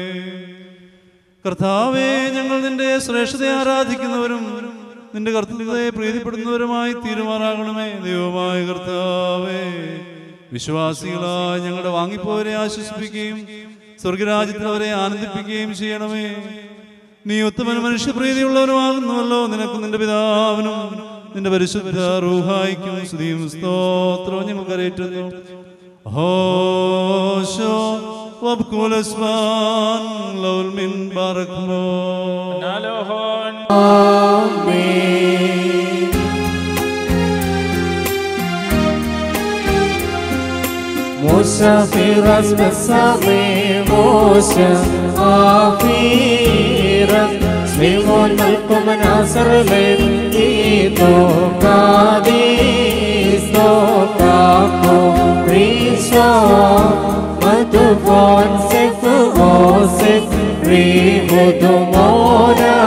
കർത്താവെ ഞങ്ങൾ നിന്റെ ശ്രേഷ്ഠതയെ ആരാധിക്കുന്നവരും നിന്റെ കർത്തൃത്വത്തെ പ്രീതിപ്പെടുന്നവരുമായി തീരുമാറാകണമേ ദൈവമായ കർത്താവേ വിശ്വാസികളായ ഞങ്ങളുടെ വാങ്ങിപ്പോരെ ആശ്വസിപ്പിക്കുകയും സ്വർഗരാജ്യത്തിൽ അവരെ ആനന്ദിപ്പിക്കുകയും ചെയ്യണമേ നീ ഉത്തമന മനുഷ്യപ്രീതിയുള്ളവരുമാകുന്നുവല്ലോ നിനക്ക് നിന്റെ പിതാവിനും നിന്റെ പരിശുദ്ധ റൂഹായിക്കും സ്തുതിയും സ്തോത്രവും ഞങ്ങൾ കരയേറ്റുന്നു ഹോശോ وابكوا اسمان لو المنبر كمون നാലോഹോൻ مسافرة بالصغير موسى غفيرة سليمون ملكم ناصر للجيتو قاديس توقعكو ريشو مدفون سف غوسف ريبو دمونا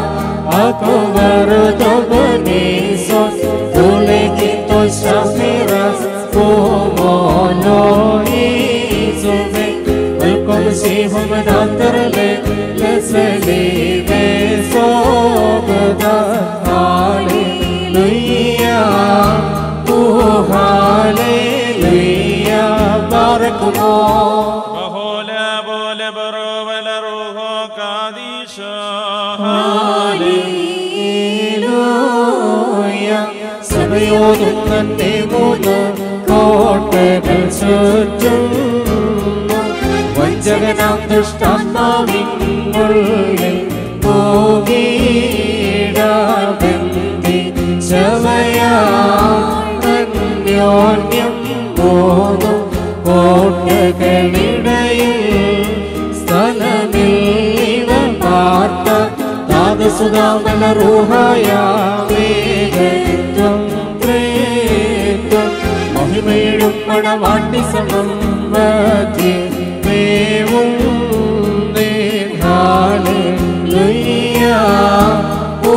أكبر دبنيسون تولكيتو شافيرس como lo hizo Welcome si hum natar le le salive sobda Hallelujah Oh hallelujah Barak mo ബഹോല പോലെ ബറോവല റൂഹോ കാദീശ Hallelujah സഭയോടും തന്റെ മൂന്ന് കോട്ടകൾ ചുറ്റുന്നു വഞ്ചകനാം ദുഷ്ടാത്മാവിനുള്ളിൽ പോകീടാബന്ധി ശവയാന്യോന്യം മൂന്നു കോട്ടകളിടയിൽ സ്ഥലമിൽ ഇവർ പാർത്ത താതസുതാമല റൂഹായ വേഗത്വം പ്രേത്വം മഹിമയിടും മണവാട്ടി സമം മധ്യേ ദേവും ഹാലേലുയ്യ ഓ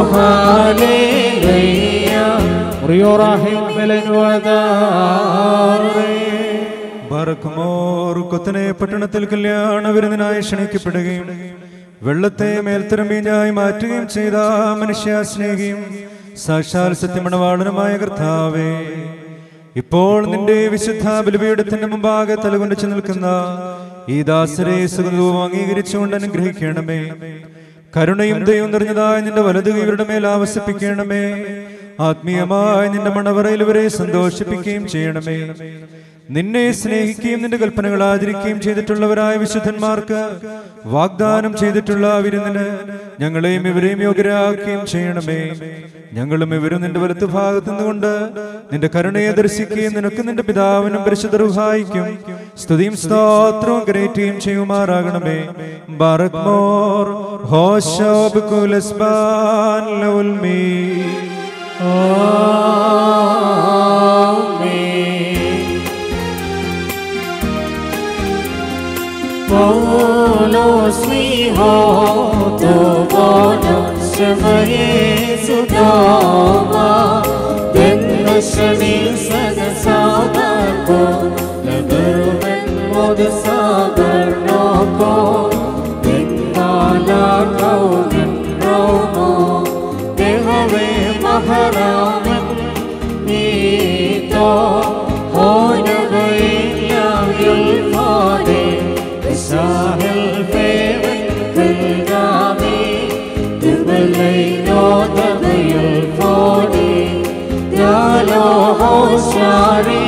ഹാലേലുയ്യ റിയോറാഹിം മെലനുവദാറേ ബറക്കുമോർ കൊത്തനെ പട്ടണത്തിൽ കല്യാണ വിരുന്നിനായി ക്ഷണിക്കപ്പെടുകയും വെള്ളത്തെ മേൽത്തരമീഞ്ഞായി മാറ്റുകയും ചെയ്ത മനുഷ്യ സ്നേഹിയും സാക്ഷാൽ സത്യമണവാളനുമായ കർത്താവേ ഇപ്പോൾ നിന്റെ വിശുദ്ധ ബലിപീഠത്തിന്റെ മുമ്പാകെ തലകൊണ്ടിച്ചു നിൽക്കുന്ന ഈ ദാസരെ സുഗന്ധവും അംഗീകരിച്ചുകൊണ്ട് അനുഗ്രഹിക്കണമേ കരുണയും ദൈവം നിറഞ്ഞതായ നിന്റെ വലതുക ഇവരുടെ മേൽ ആവസിപ്പിക്കണമേ ആത്മീയമായി നിന്റെ മണവറയിൽ ഇവരെ സന്തോഷിപ്പിക്കുകയും ചെയ്യണമേ നിന്നെ സ്നേഹിക്കുകയും നിന്റെ കൽപ്പനകൾ ആചരിക്കുകയും ചെയ്തിട്ടുള്ളവരായ വിശുദ്ധന്മാർക്ക് വാഗ്ദാനം ചെയ്തിട്ടുള്ള ആ വിരുന്നിന് ഞങ്ങളെയും ഇവരെയും യോഗ്യരാക്കുകയും ചെയ്യണമേ ഞങ്ങളും ഇവരും നിന്റെ വലത്ത് ഭാഗത്തു നിന്നുകൊണ്ട് നിന്റെ കരുണയെ ദർശിക്കുകയും നിനക്ക് നിന്റെ പിതാവിനും പരിശുദ്ധ റുഹായിക്കും സ്തുതിയും സ്തോത്രവും കരയറ്റുകയും ചെയ്യുമാറാകണമേ ബറക്മോർ ഹോശോബ് കുലസ്ബാൻ ലൗൽമീ Bolos mi ho to bolos shamaye sudama Denna shani sada sagar ko Nagarumen mod sagar no ko Denna la kau min romo Dehave maharaman Nito Honavai yagil fade Sahel Feven Kulgami Dubalay no Dabayal Fodi Dalo Hoshari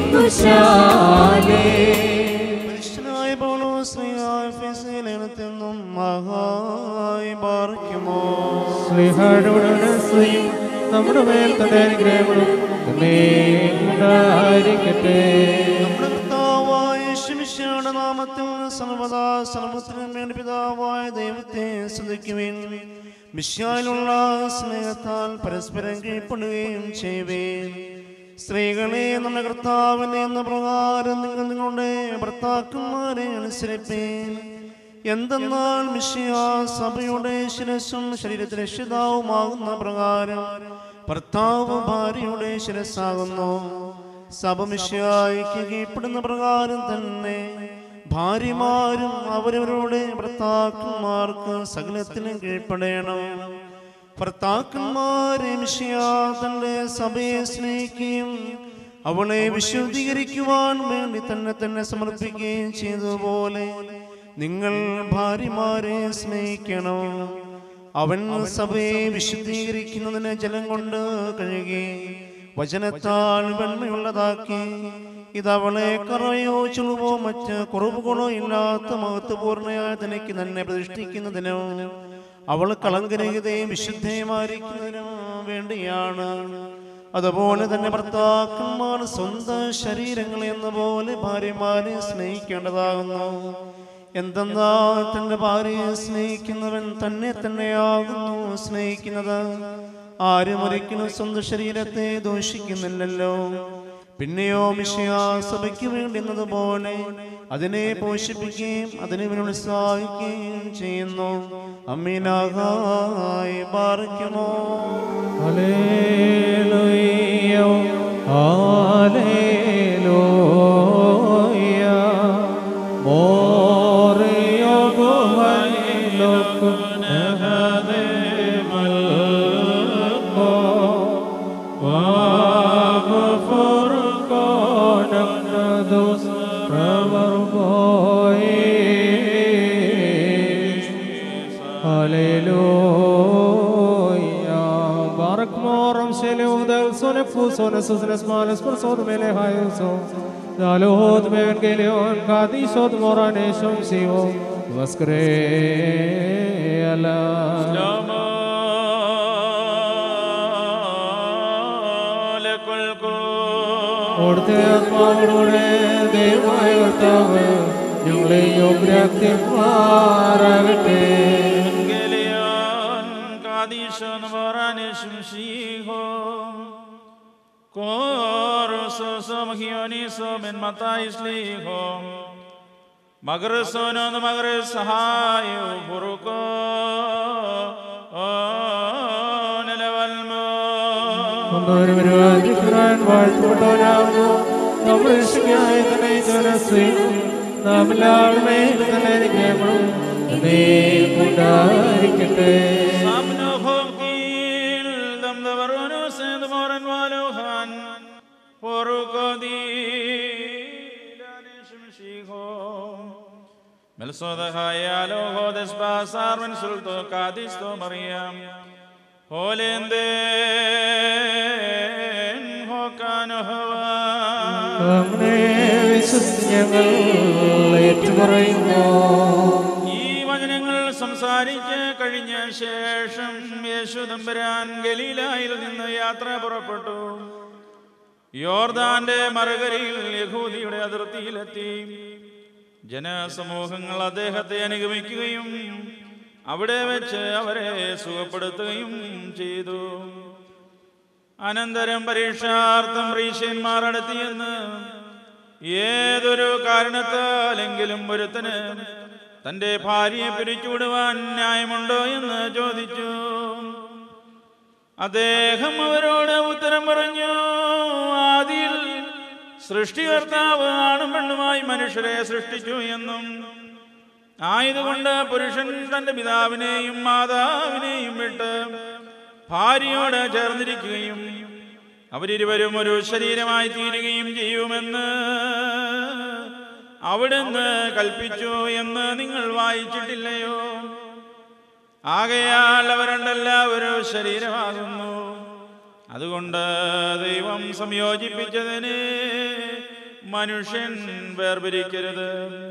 Kushale പരിശുദ്ധനായ പൗലോസ്ലിഹായ ഫെസീലിനത്തിൽ നിന്നും മഹായി പാർക്കുമോ സ്ലിഹായുടെ സ്ത്രീയും നമ്മുടെ മേൽ തന്റെ അനുഗ്രഹങ്ങളും എന്നേ ഉണ്ടായിരിക്കട്ടെ നമ്മുടെ കർത്താവായ യേശുമിശിഹായുടെ നാമത്തിൽ സർവദാ സർവത്തിനും വേണ്ടി പിതാവായ ദൈവത്തെ സ്തുതിക്കുവേൻ മിശ്യായിലുള്ള സ്നേഹത്താൽ പരസ്പരം കീഴ്പ്പെടുകയും ചെയ്യുവേൻ സ്ത്രീകളെ നമ്മുടെ കർത്താവിനെ എന്ന പ്രകാരം നിങ്ങൾ നിങ്ങളുടെ ഭർത്താക്കന്മാരെ അനുസരിപ്പേൻ എന്തെന്നാൽ മിഷിയ സഭയുടെ ശിരസും ശരീരത്തിലെ രക്ഷിതാവുമാകുന്ന പ്രകാരം ഭർത്താവ് ഭാര്യയുടെ ശിരസ്സാകുന്നു സഭ മിഷിയായിക്ക് കീഴ്പ്പെടുന്ന പ്രകാരം തന്നെ ഭാര്യമാരും അവരവരുടെ ഭർത്താക്കന്മാർക്ക് സകലത്തിനും കീഴ്പ്പെടണം ഭർത്താക്കന്മാരെ മിഷിയാ തന്റെ സഭയെ സ്നേഹിക്കുകയും അവളെ വിശുദ്ധീകരിക്കുവാൻ വേണ്ടി തന്നെ തന്നെ സമർപ്പിക്കുകയും ചെയ്തതുപോലെ നിങ്ങൾ ഭാര്യമാരെ സ്നേഹിക്കണം അവൻ സഭയെ വിശുദ്ധീകരിക്കുന്നതിന് ജലം കൊണ്ട് കഴുകി വചനത്താൽ വെണ്മയുള്ളതാക്കി ഇതവളെ കറയോ ചുളുവോ മറ്റ് കുറവുകളോ ഇല്ലാത്ത മഹത്വപൂർണയായ തനിക്ക് തന്നെ പ്രതിഷ്ഠിക്കുന്നതിനും അവൾ കളങ്കരഹിതയും വിശുദ്ധയുമായിരിക്കുന്നതിനും വേണ്ടിയാണ് അതുപോലെ തന്നെ ഭർത്താക്കന്മാർ സ്വന്തം ശരീരങ്ങൾ എന്ന പോലെ ഭാര്യമാരെ സ്നേഹിക്കേണ്ടതാകുന്നു എന്തെന്നാൽ തന്റെ ഭാര്യയെ സ്നേഹിക്കുന്നവൻ തന്നെ തന്നെയാകുന്നു സ്നേഹിക്കുന്നത് ആരും ഒരിക്കലും സ്വന്തം ശരീരത്തെ ദോഷിക്കുന്നില്ലല്ലോ പിന്നെയോ മിഷയാ സഭയ്ക്ക് വേണ്ടി എന്നതുപോലെ അതിനെ പോഷിപ്പിക്കുകയും അതിനെ ഉത്സാഹിക്കുകയും ചെയ്യുന്നു അമ്മീനാകായി പാർക്കുമോ ഹല്ലേലൂയ ഹല്ലേലൂയ മോറിയോ ഗോഹനിലോക്കും നഹദേ മൽകോ വാഗ്ഫുർ കോനക്നദോസ് പ്രവർബോയി Hallelujah. Barak moram shelu del sone fu sone susnes malas per sod mele hayo so. Dalot men gelion kadi sod morane shom sivo. Vaskre ala. അവിടുത്തെ ആത്മാവിലൂടെ ദൈവമായ കർത്താവ് ഞങ്ങളെ യോഗ്യമാറാകട്ടെ Evangelion Kadishon Varanishim Shiho Korusos Hionisom in Matais Liho Magrason Magres Hayo Buruko Nelevalmo ഒന്നൊരുവരുവാൻ വാഴ്ത്തപ്പെട്ടവനാകുന്നു നമ്മുടെ രക്ഷയ്ക്കായി തന്നെ ജനസ്വീനും നാം എല്ലാവരും തന്നെ അനുഗ്രഹങ്ങളും ഉണ്ടായിരിക്കട്ടെ Sabno Hokil Dam the Varunus and the Moran Waluhan Porukodi Danishim Shiho Melsodahayaalo hodes pasar men sulto kadisto Mariam. Holenden hokano അങ്ങനെ വിശ്വസിച്ച് ഞങ്ങൾ ഏറ്റുപറയുന്നു ഈ വചനങ്ങൾ സംസാരിച്ച് കഴിഞ്ഞ ശേഷം യേശുദമ്പരാൻ ഗലീലായിൽ നിന്ന് യാത്ര പുറപ്പെട്ടു യോർദാന്റെ മറുകരയിൽ യഹൂദിയുടെ അതിർത്തിയിലെത്തി ജനസമൂഹങ്ങൾ അദ്ദേഹത്തെ അനുഗമിക്കുകയും അവിടെ വെച്ച് അവരെ സുഖപ്പെടുത്തുകയും ചെയ്തു അനന്തരം പരീക്ഷാർത്ഥം റീഷ്യന്മാർ അടുത്തിയെന്ന് ഏതൊരു കാരണത്താലെങ്കിലും ഒരുത്തന് തന്റെ ഭാര്യയെ പിരിച്ചുവിടുവാൻ ന്യായമുണ്ടോ എന്ന് ചോദിച്ചു അദ്ദേഹം അവരോട് ഉത്തരം പറഞ്ഞു ആദിയിൽ സൃഷ്ടികർത്താവ് ആണും പെണ്ണുമായി മനുഷ്യരെ സൃഷ്ടിച്ചു എന്നും ആയതുകൊണ്ട് പുരുഷൻ തന്റെ പിതാവിനെയും മാതാവിനെയും വിട്ട് ഭാര്യയോട് ചേർന്നിരിക്കുകയും അവരിരുവരും ഒരു ശരീരമായി തീരുകയും ചെയ്യുമെന്ന് അവിടുന്ന് കൽപ്പിച്ചു എന്ന് നിങ്ങൾ വായിച്ചിട്ടില്ലയോ ആകയാൽ അവർ രണ്ടെല്ലാവരും ശരീരമാകുന്നു അതുകൊണ്ട് ദൈവം സംയോജിപ്പിച്ചതിന് മനുഷ്യൻ വേർപിരിക്കരുത്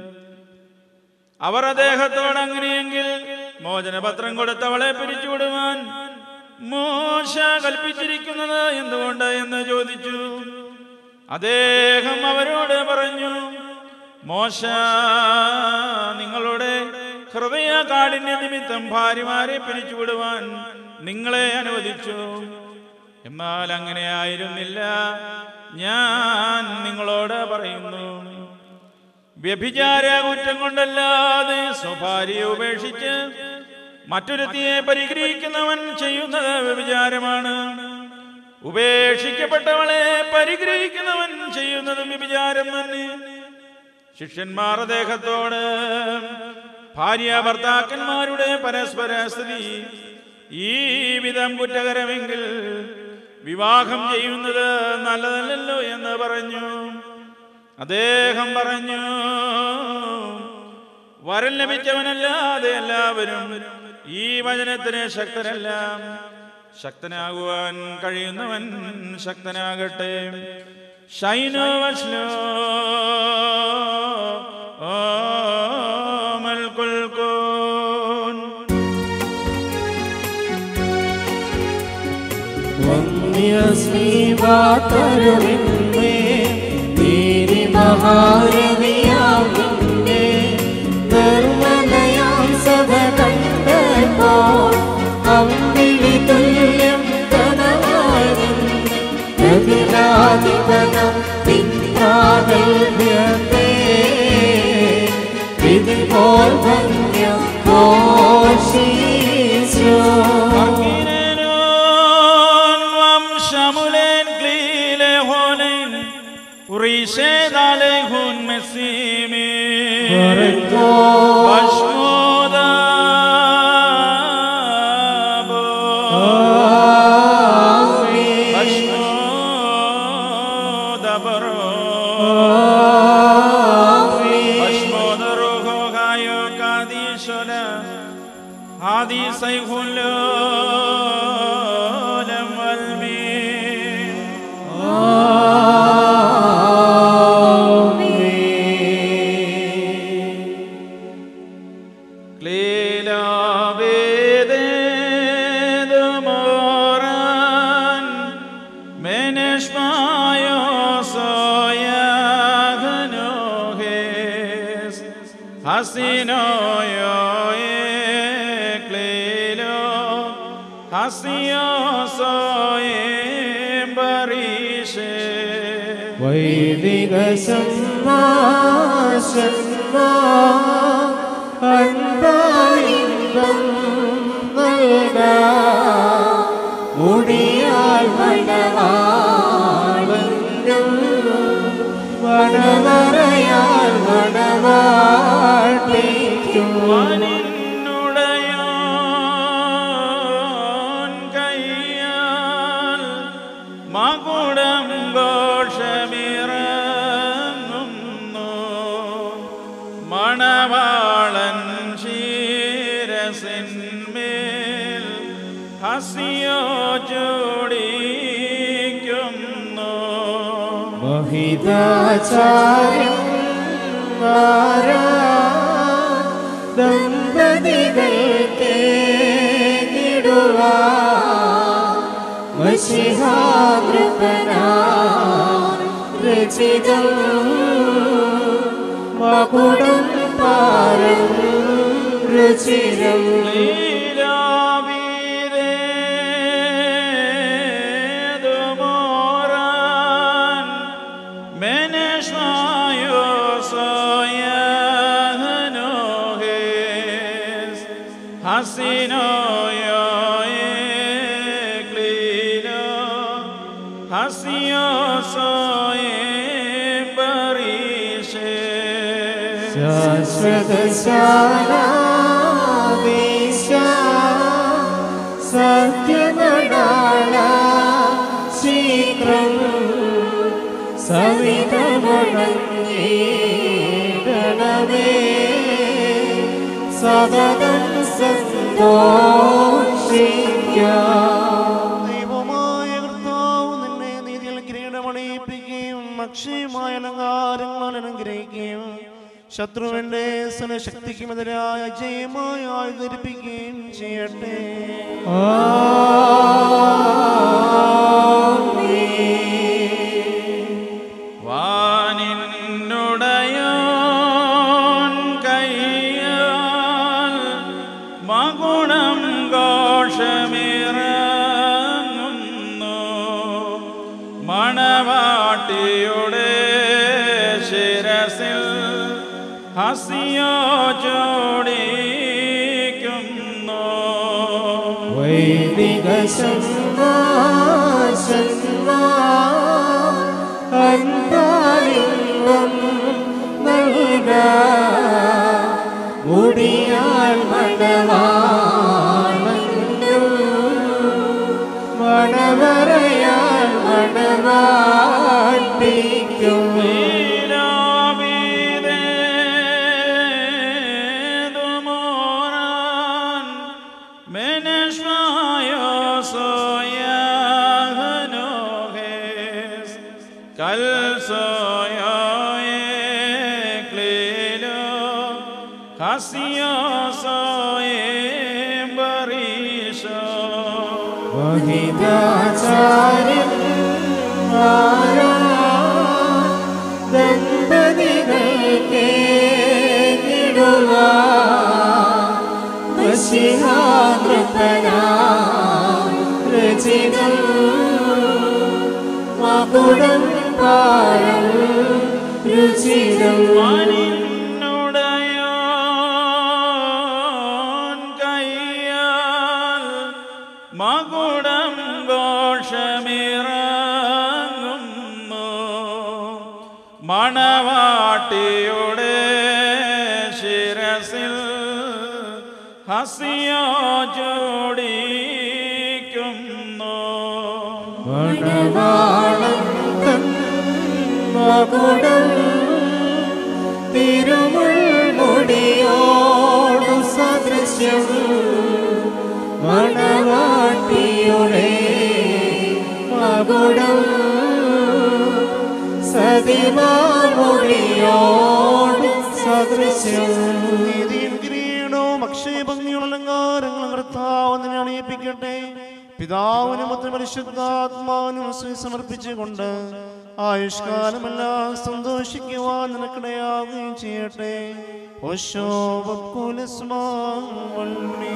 അവർ അദ്ദേഹത്തോട് അങ്ങനെയെങ്കിൽ മോചനപത്രം കൊടുത്തവളെ പിരിച്ചുവിടുവാൻ മോശ കൽപ്പിച്ചിരിക്കുന്നത് എന്തുകൊണ്ട് എന്ന് ചോദിച്ചു അദ്ദേഹം അവരോട് പറഞ്ഞു മോശ നിങ്ങളുടെ ഹൃദയ കാഠിന്യ നിമിത്തം ഭാര്യമാരെ പിരിച്ചുവിടുവാൻ നിങ്ങളെ അനുവദിച്ചു എന്നാൽ അങ്ങനെ ആയിരുന്നില്ല ഞാൻ നിങ്ങളോട് പറയുന്നു വ്യഭിചാര കുറ്റം കൊണ്ടല്ലാതെ സ്വഭാര്യയെ ഉപേക്ഷിച്ച് മറ്റൊരുത്തിയെ പരിഗ്രഹിക്കുന്നവൻ ചെയ്യുന്നത് വ്യഭിചാരമാണ് ഉപേക്ഷിക്കപ്പെട്ടവളെ പരിഗ്രഹിക്കുന്നവൻ ചെയ്യുന്നതും വ്യഭിചാരം തന്നെ ശിഷ്യന്മാർ അദ്ദേഹത്തോട് ഭാര്യ ഭർത്താക്കന്മാരുടെ പരസ്പര സ്ഥിതി ഈ വിധം കുറ്റകരമെങ്കിൽ വിവാഹം ചെയ്യുന്നത് നല്ലതല്ലല്ലോ എന്ന് പറഞ്ഞു അദ്ദേഹം പറഞ്ഞു വരം ലഭിച്ചവനല്ലാതെ എല്ലാവരും ഈ വചനത്തിന് ശക്തരല്ല ശക്തനാകുവാൻ കഴിയുന്നവൻ ശക്തനാകട്ടെ ഷൈനോ വസ്ലോ മൽക്കുൽക്കോൻ വന്യസ്മീവാതരുവിന്മേ തീരി മഹാരവിയാവിന്റെ നിർമ്മലയാം സഭ കണ്ടപ്പോൾ അമ്പിളി തുല്യം കനവായും പ്രതിരാധിപനം പിൻപ്രാഗൽഭ്യത്തെ വിധിപോൽ ഭംഗ്യം ഘോഷിച്ചു شمولين قليلة هونين وريشة عليهن مسيمي بشمودا بشمودا برو بشمودا روحو غايو قادي شولا هذه سيف العالم والمين Lila vede moran menesh mayo soya ganohes hasino yo eklelo hasio soye barishe വൈദിക സമ്മാശന്മാ അൻപാലിംബം നൽകാ മുടിയാൽ മണവാളനും വടവറയാൽ മണവാട്ടിക്കും വനിന്നുടയോൻ കയ്യാൽ മകുടം ഘോഷമിറങ്ങുന്നു മണ മണവാളൻ ശീരസിന്മേൽ ഹസിയോ ചൂടിക്കുന്നു മഹിതാചാര്യം മാറാ ദമ്പതികൾക്ക് കിടുവാ മഷിഹാകൃപനാ രചിതം മകുടം പാരം രുചിരം ലീലാവീരേതുമോറാൻ മെനഷ്മായോ സോയഹനോഹേസ് ഹസിനോയോ ക്ലീലോ ഹസിയോ സോയേ പരീഷേ ശാശ്വതശാലാദേശ സത്യമടാള ശീഘ്രം സവിതമണങ്ങേടണമേ സതതം സന്തോഷിക്കാം ദൈവമായ കർത്താവ് നിന്നെ നീതിയിൽ കിരീടമണിയിപ്പിക്കുകയും അക്ഷയമായ അലങ്കാരങ്ങൾ അനുഗ്രഹിക്കുകയും ശത്രുവിന്റെ ശക്തിക്കുമെതിരായ ജയമായി ആയുധരിപ്പിക്കുകയും ചെയ്യട്ടെ വാനിന്നുടയോൻ കയ്യാൽ മകുണം ഘോഷമിറങ്ങുന്നു മണവാട്ടിയുടെ ശിരസിൽ ഹസിയോ ചോടിക്കുന്നു വൈദിക അൻപാലിംഗം നൽക മുടിയാൽ മണവാളനും മണവറയാൽ മണവാട്ടിക്കും ലീലാവിതേതുമോറാൻ മെനഷ്മായോ സോയഹനോഹേസ് കൽസോയോ ക്ലീലോ ഹസിയോ സോയേ ബറീഷോ മഹിതാചാര്യം ദമ്പതികൾക്ക് കിടുവാ മഷിഹാകൃപനാ രചിതം മകുടം പാരം രുചിരം വാനിന്നുടയോൻ കയ്യാൽ മകുടം ഘോഷമിറങ്ങുന്നു മണവാട്ടിയുടെ ശിരസിൽ ഹസിയോ ചൂടിക്കുന്നു മണവാളം തൻ മകുടം തിരുമുൾമുടിയോടു സദൃശ്യം മണവാട്ടിയുടെ മകുടം സതിമാമുടിയോട് സദൃശ്യം നീതിയും കിരീടവും അക്ഷയഭംഗിയുള്ള അലങ്കാരങ്ങളും കർത്താവ് നിന്നെ അണിയിപ്പിക്കട്ടെ പിതാവിനും മറ്റു പരിശുദ്ധാത്മാവിനും ശ്രീ സമർപ്പിച്ചുകൊണ്ട് ആയുഷ്കാലമെല്ലാം സന്തോഷിക്കുവാൻ നിനക്കിടയാകുകയും ചെയ്യട്ടെ ഓശോ വക്കുലസ്മാവൽമേ.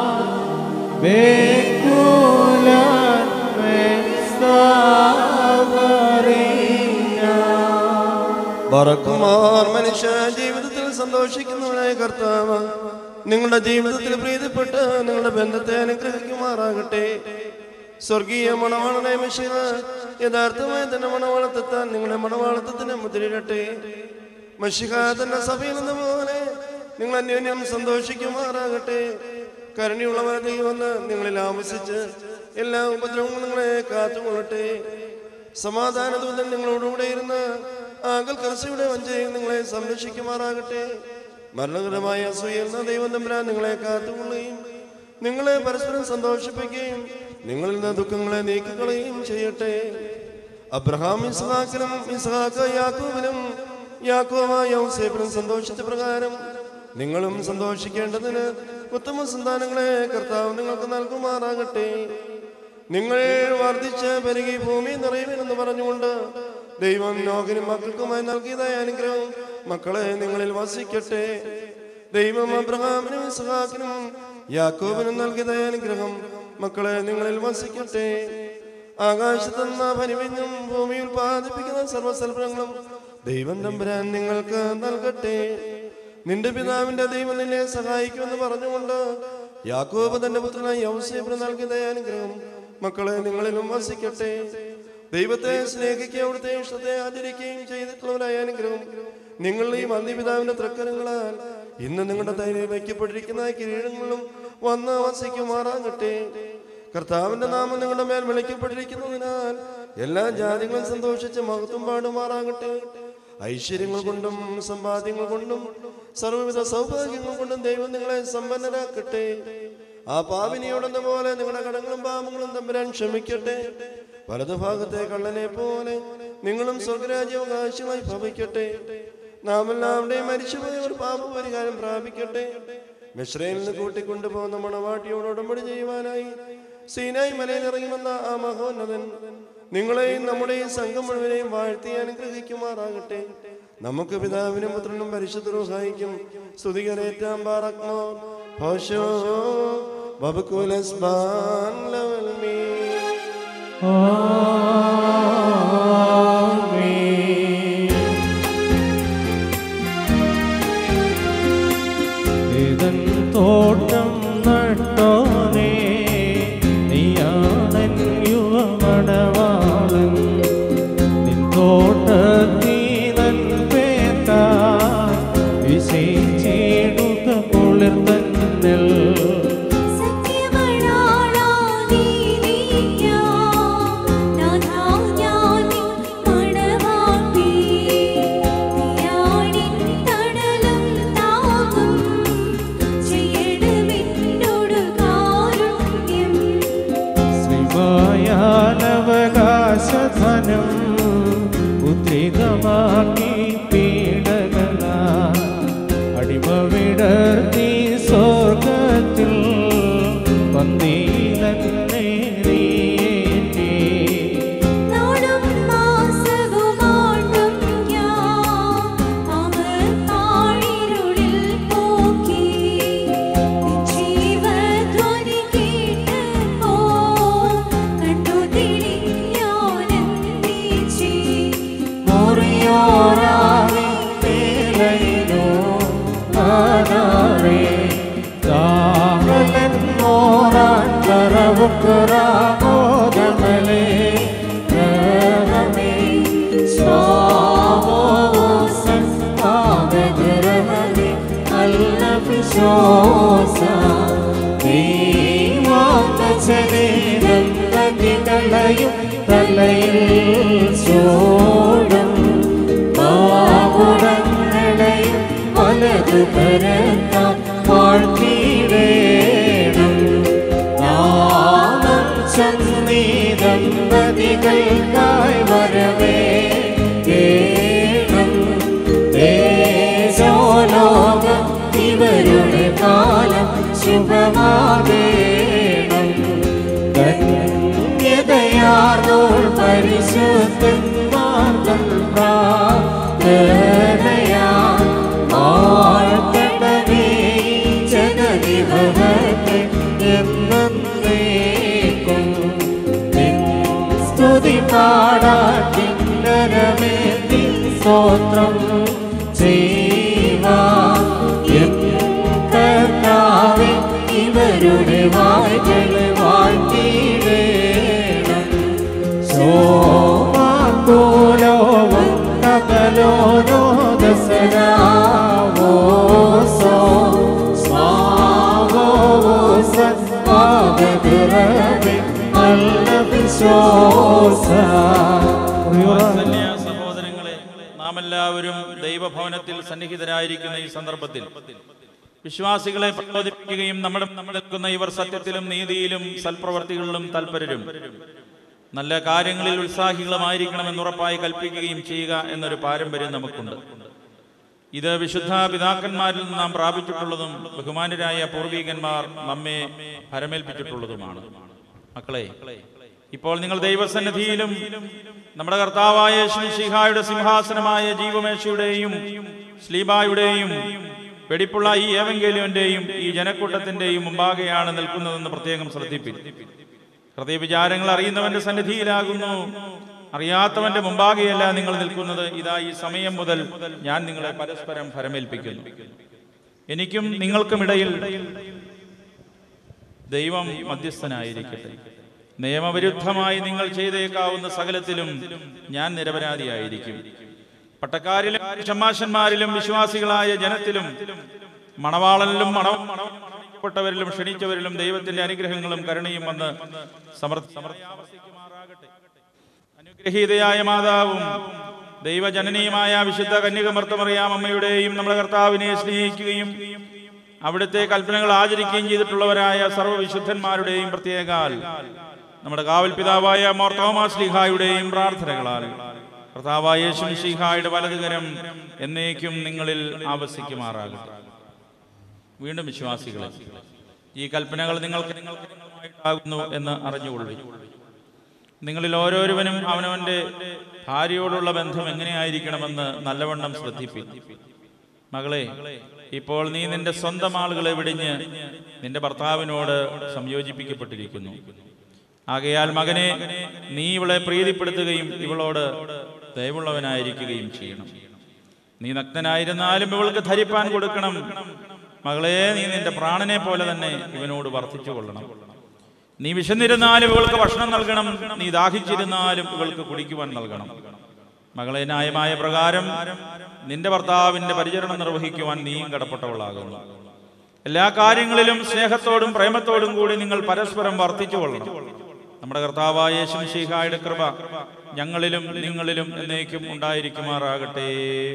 Bekulan Mestava ബറക്കുമാർ മനുഷ്യ ജീവിതത്തിൽ സന്തോഷിക്കുന്നവനായ കർത്താവ് നിങ്ങളുടെ ജീവിതത്തിൽ പ്രീതിപ്പെട്ട് നിങ്ങളുടെ ബന്ധത്തെ അനുഗ്രഹിക്കുമാറാകട്ടെ സ്വർഗീയ മണവാളനെ മിശിക യഥാർത്ഥമായി തന്നെ മണവാളത്തെത്താൻ നിങ്ങളുടെ മണവാളത്വത്തിന് മുദ്രയിടട്ടെ മഷിക തന്റെ സഭയിൽ എന്ന പോലെ നിങ്ങൾ അന്യോന്യം സന്തോഷിക്കുമാറാകട്ടെ കരുണയുള്ളവരിൽ വന്ന് നിങ്ങളിൽ ആവശ്യിച്ച് എല്ലാ ഉപദ്രവങ്ങളും നിങ്ങളെ കാത്തുകൊള്ളട്ടെ സമാധാന ദൂതൻ നിങ്ങളോടുകൂടെ ഇരുന്ന് ആകൽ കർശയുടെ വഞ്ചയും നിങ്ങളെ സംരക്ഷിക്കുമാറാകട്ടെ മരണകരമായ അസൂയെന്ന ദൈവം തമ്പുരാൻ നിങ്ങളെ കാത്തുകൊള്ളുകയും നിങ്ങളെ പരസ്പരം സന്തോഷിപ്പിക്കുകയും നിങ്ങളിൽ നിന്ന് ദുഃഖങ്ങളെ നീക്കിക്കളയുകയും ചെയ്യട്ടെ അബ്രഹാം ഇസ്ഹാക്കിനും ഇസ്ഹാക്ക് യാക്കോബിനും യാക്കോവ യൗസേപ്പിനും സന്തോഷിച്ച പ്രകാരം നിങ്ങളും സന്തോഷിക്കേണ്ടതിന് ഉത്തമ സന്താനങ്ങളെ കർത്താവ് നിങ്ങൾക്ക് നൽകുമാറാകട്ടെ നിങ്ങൾ വർദ്ധിച്ച് പെരുകി ഭൂമി നിറയുമെന്ന് പറഞ്ഞുകൊണ്ട് ദൈവം നോകിനും മക്കൾക്കുമായി നൽകിയതായ അനുഗ്രഹം മക്കളെ നിങ്ങളിൽ വസിക്കട്ടെ ദൈവം അബ്രഹാമിനും ഇസ്ഹാക്കിനും യാക്കോബിനും നൽകിയതായ അനുഗ്രഹം മക്കളെ നിങ്ങളിൽ വസിക്കട്ടെ ആകാശത്തുനിന്ന് പരിമിഞ്ഞും ഭൂമി ഉൽപ്പാദിപ്പിക്കുന്ന സർവ്വസൽഫലങ്ങളും ദൈവം തമ്പുരാൻ നിങ്ങൾക്ക് നൽകട്ടെ നിന്റെ പിതാവിന്റെ ദൈവം നിന്നെ സഹായിക്കുമെന്ന് പറഞ്ഞുകൊണ്ട് യാക്കോബ് തന്റെ പുത്രനായ യൗസേപ്പിന് നൽകിയ അനുഗ്രഹം മക്കളെ നിങ്ങളിലും വസിക്കട്ടെ ദൈവത്തെ സ്നേഹിക്കുകയും അവിടുത്തെ ഇഷ്ടത്തെ ആചരിക്കുകയും ചെയ്തിട്ടുള്ളവരായ അനുഗ്രഹം നിങ്ങൾ ഈ മന്ദിപിതാവിന്റെ തൃക്കരങ്ങളാൽ ഇന്ന് നിങ്ങളുടെ തൈര് വയ്ക്കപ്പെട്ടിരിക്കുന്ന കിരീടങ്ങളും വന്ന് വസിക്കുമാറാകട്ടെ കർത്താവിന്റെ നാമം നിങ്ങളുടെ മേൽ വിളിക്കപ്പെട്ടിരിക്കുന്നതിനാൽ എല്ലാ ജാതികളും സന്തോഷിച്ച് മഹത്വം പാടുമാറാകട്ടെ ഐശ്വര്യങ്ങൾ കൊണ്ടും സമ്പാദ്യങ്ങൾ കൊണ്ടും സർവ്വവിധ സൗഭാഗ്യങ്ങൾ കൊണ്ടും ദൈവം നിങ്ങളെ സമ്പന്നരാക്കട്ടെ ആ പാവിനിയോടെന്ന പോലെ നിങ്ങളുടെ കടങ്ങളും പാപങ്ങളും തമ്പുരാൻ ക്ഷമിക്കട്ടെ വലതുഭാഗത്തെ കള്ളനെ പോലെ നിങ്ങളും സ്വർഗരാജ്യാവകാശമായി ഭവിക്കട്ടെ നാം എല്ലാവരുടെയും മരിച്ചുപോയവർ പാപപരിഹാരം പ്രാപിക്കട്ടെ മിശ്രയിൽ നിന്ന് കൂട്ടിക്കൊണ്ടുപോകുന്ന മണവാട്ടിയോട് ഉടമ്പടി ചെയ്യുവാനായി സീനായി മലയിൽ ഇറങ്ങി വന്ന ആ മഹോന്നതൻ നിങ്ങളെയും നമ്മുടെയും സംഘം മുഴുവനെയും വാഴ്ത്തി അനുഗ്രഹിക്കുമാറാകട്ടെ നമുക്ക് പിതാവിനും പുത്രനും പരിശുദ്ധ സഹായിക്കും സ്തുതികരേറ്റാം പാറക്മോ ഹോശോ ബബുക്കുലസ്ബാൻ ലവൽ മീ ഇതൻ തോട്ടം നട്ടോനേ നീയാണൻ യുവമണവാളൻ നിൻ തോട്ടത്തീനൻ പേത്ത വിശേഷിടുക കുളിർത്തന്നൽ ശ്രീമായാനവകാശധനം ഉദ്രിതമാക്കി പീഡകള അടിമ വിടർത്തി സ്വർഗത്തിൽ വന്നീലന്നേ നീയേറ്റി മുറിയോരാവി പേലയിലോ ആരാവേ ദാഹലൻ മോറാൻ കറവുക്കുറാമോദമലേ ഗ്രഹമേ സ്വാമോസൻ പാവഗ്രഹമേ അല്ലഭിശോസ ദൈവാന്തചരേരം നദികളയും തലയിൽ ചൂടും പാകുടങ്ങളെയും വലതു പരത്താൻ വാഴ്ത്തിയിടേണം നാമം ചന്നീതം നദികൾക്കായി വരവേ കേണം ദേശോലോകം ഇവരുടെ കാലം ശുഭമാകേണം ധന്യതയാർന്നോൾ പരിശുദ്ധന്മാർഗം പ്രാർത്ഥനയാ വാഴ്ത്തണമേ ജഗതിഭവത്തെ എന്നേക്കും നിൻ സ്തുതി പാടാ കിന്നരമേ നിൻ സ്തോത്രം ചെയ്യുവാൻ എൻ കർത്താവേ ഇവരുടെ വായ്കളെ വാഴ്ത്തിയിടേണം സോമാകുലോവും കകലോനോ ദസരാവോ സോ സ്വാവോ സത്വാഗതിറവി നല്ല വിശ്വാസ വാത്സല്യ സഹോദരങ്ങളെ നാം എല്ലാവരും ദൈവഭവനത്തിൽ സന്നിഹിതരായിരിക്കുന്ന ഈ സന്ദർഭത്തിൽ വിശ്വാസികളെ പ്രചോദിപ്പിക്കുകയും നമ്മുടെ നമ്മൾ നിൽക്കുന്ന ഇവർ സത്യത്തിലും നീതിയിലും സൽപ്രവർത്തികളിലും തൽപരരും നല്ല കാര്യങ്ങളിൽ ഉത്സാഹികളുമായിരിക്കണമെന്ന് ഉറപ്പായി കൽപ്പിക്കുകയും ചെയ്യുക എന്നൊരു പാരമ്പര്യം നമുക്കുണ്ട് ഇത് വിശുദ്ധ പിതാക്കന്മാരിൽ നിന്ന് നാം പ്രാപിച്ചിട്ടുള്ളതും ബഹുമാനരായ പൂർവീകന്മാർ നമ്മെ ഭരമേൽപ്പിച്ചിട്ടുള്ളതുമാണ് മക്കളെ ഇപ്പോൾ നിങ്ങൾ ദൈവസന്നിധിയിലും നമ്മുടെ കർത്താവായ ശ്രീഹായുടെ സിംഹാസനമായ ജീവമേശയുടെയും ശ്ലീബായുടെയും വെടിപ്പുള്ള ഈ ഏവങ്കേലിയന്റെയും ഈ ജനക്കൂട്ടത്തിന്റെയും മുമ്പാകെയാണ് നിൽക്കുന്നതെന്ന് പ്രത്യേകം ശ്രദ്ധിപ്പിക്കും ഹൃദയവിചാരങ്ങൾ അറിയുന്നവന്റെ സന്നിധിയിലാകുന്നു അറിയാത്തവന്റെ മുമ്പാകെയല്ല നിങ്ങൾ നിൽക്കുന്നത് ഇതാ ഈ സമയം മുതൽ ഞാൻ നിങ്ങളെ പരസ്പരം ഫരമേൽപ്പിക്കുന്നു എനിക്കും നിങ്ങൾക്കുമിടയിൽ ദൈവം മധ്യസ്ഥനായിരിക്കട്ടെ നിയമവിരുദ്ധമായി നിങ്ങൾ ചെയ്തേക്കാവുന്ന സകലത്തിലും ഞാൻ നിരപരാധിയായിരിക്കും പട്ടക്കാരിലും ഷമാശന്മാരിലും വിശ്വാസികളായ ജനത്തിലും മണവാളനിലും മണവ മണപ്പെട്ടവരിലും ക്ഷണിച്ചവരിലും ദൈവത്തിന്റെ അനുഗ്രഹങ്ങളും കരുണയും വന്ന് സമർത്ഥ സമർത്ഥയാവസിക്കുമാറാകട്ടെ അനുഗ്രഹീതയായ മാതാവും ദൈവജനനിയുമായ വിശുദ്ധ കന്യകമർത്തമറിയാം അമ്മയുടെയും നമ്മുടെ കർത്താവിനെ സ്നേഹിക്കുകയും അവിടുത്തെ കൽപ്പനകൾ ആചരിക്കുകയും ചെയ്തിട്ടുള്ളവരായ സർവ്വവിശുദ്ധന്മാരുടെയും പ്രത്യേകാൽ നമ്മുടെ കാവൽ പിതാവായ മോർ തോമസ് ലീഹായുടെയും പ്രാർത്ഥനകളാൽ കർത്താവായ യേശു ശിഹായുടെ വലതുകരം എന്നേക്കും നിങ്ങളിൽ ആവസിക്കുമാറാകട്ടെ വീണ്ടും വിശ്വാസികളെ ഈ കൽപ്പനകൾ നിങ്ങൾക്ക് നിങ്ങൾക്ക് നിങ്ങളുമായിട്ടാകുന്നു എന്ന് അറിഞ്ഞുകൊള്ളു നിങ്ങളിൽ ഓരോരുവനും അവനവന്റെ ഭാര്യയോടുള്ള ബന്ധം എങ്ങനെയായിരിക്കണമെന്ന് നല്ലവണ്ണം ശ്രദ്ധിപ്പിക്കും മകളെ ഇപ്പോൾ നീ നിന്റെ സ്വന്തം ആളുകളെ വിടിഞ്ഞ് നിന്റെ ഭർത്താവിനോട് സംയോജിപ്പിക്കപ്പെട്ടിരിക്കുന്നു ആകയാൽ മകനെ നീ ഇവളെ പ്രീതിപ്പെടുത്തുകയും ഇവളോട് ദയവുള്ളവനായിരിക്കുകയും ചെയ്യണം നീ നഗ്നനായിരുന്നാലും ഇവൾക്ക് ധരിപ്പാൻ കൊടുക്കണം മകളെ നീ നിന്റെ പ്രാണനെ പോലെ തന്നെ ഇവനോട് വർദ്ധിച്ചു കൊള്ളണം നീ വിശന്നിരുന്നാലും ഇവൾക്ക് ഭക്ഷണം നൽകണം നീ ദാഹിച്ചിരുന്നാലും ഇവൾക്ക് കുടിക്കുവാൻ നൽകണം മകളെ ന്യായമായ പ്രകാരം നിന്റെ ഭർത്താവിന്റെ പരിചരണം നിർവഹിക്കുവാൻ നീയും കടപ്പെട്ടവളാകുന്നു എല്ലാ കാര്യങ്ങളിലും സ്നേഹത്തോടും പ്രേമത്തോടും കൂടി നിങ്ങൾ പരസ്പരം വർദ്ധിച്ചു കൊള്ളണം നമ്മുടെ കർത്താവായ യേശു ശീഹായുടെ കൃപ ഞങ്ങളിലും നിങ്ങളിലും എന്നേക്കും ഉണ്ടായിരിക്കുമാറാകട്ടെ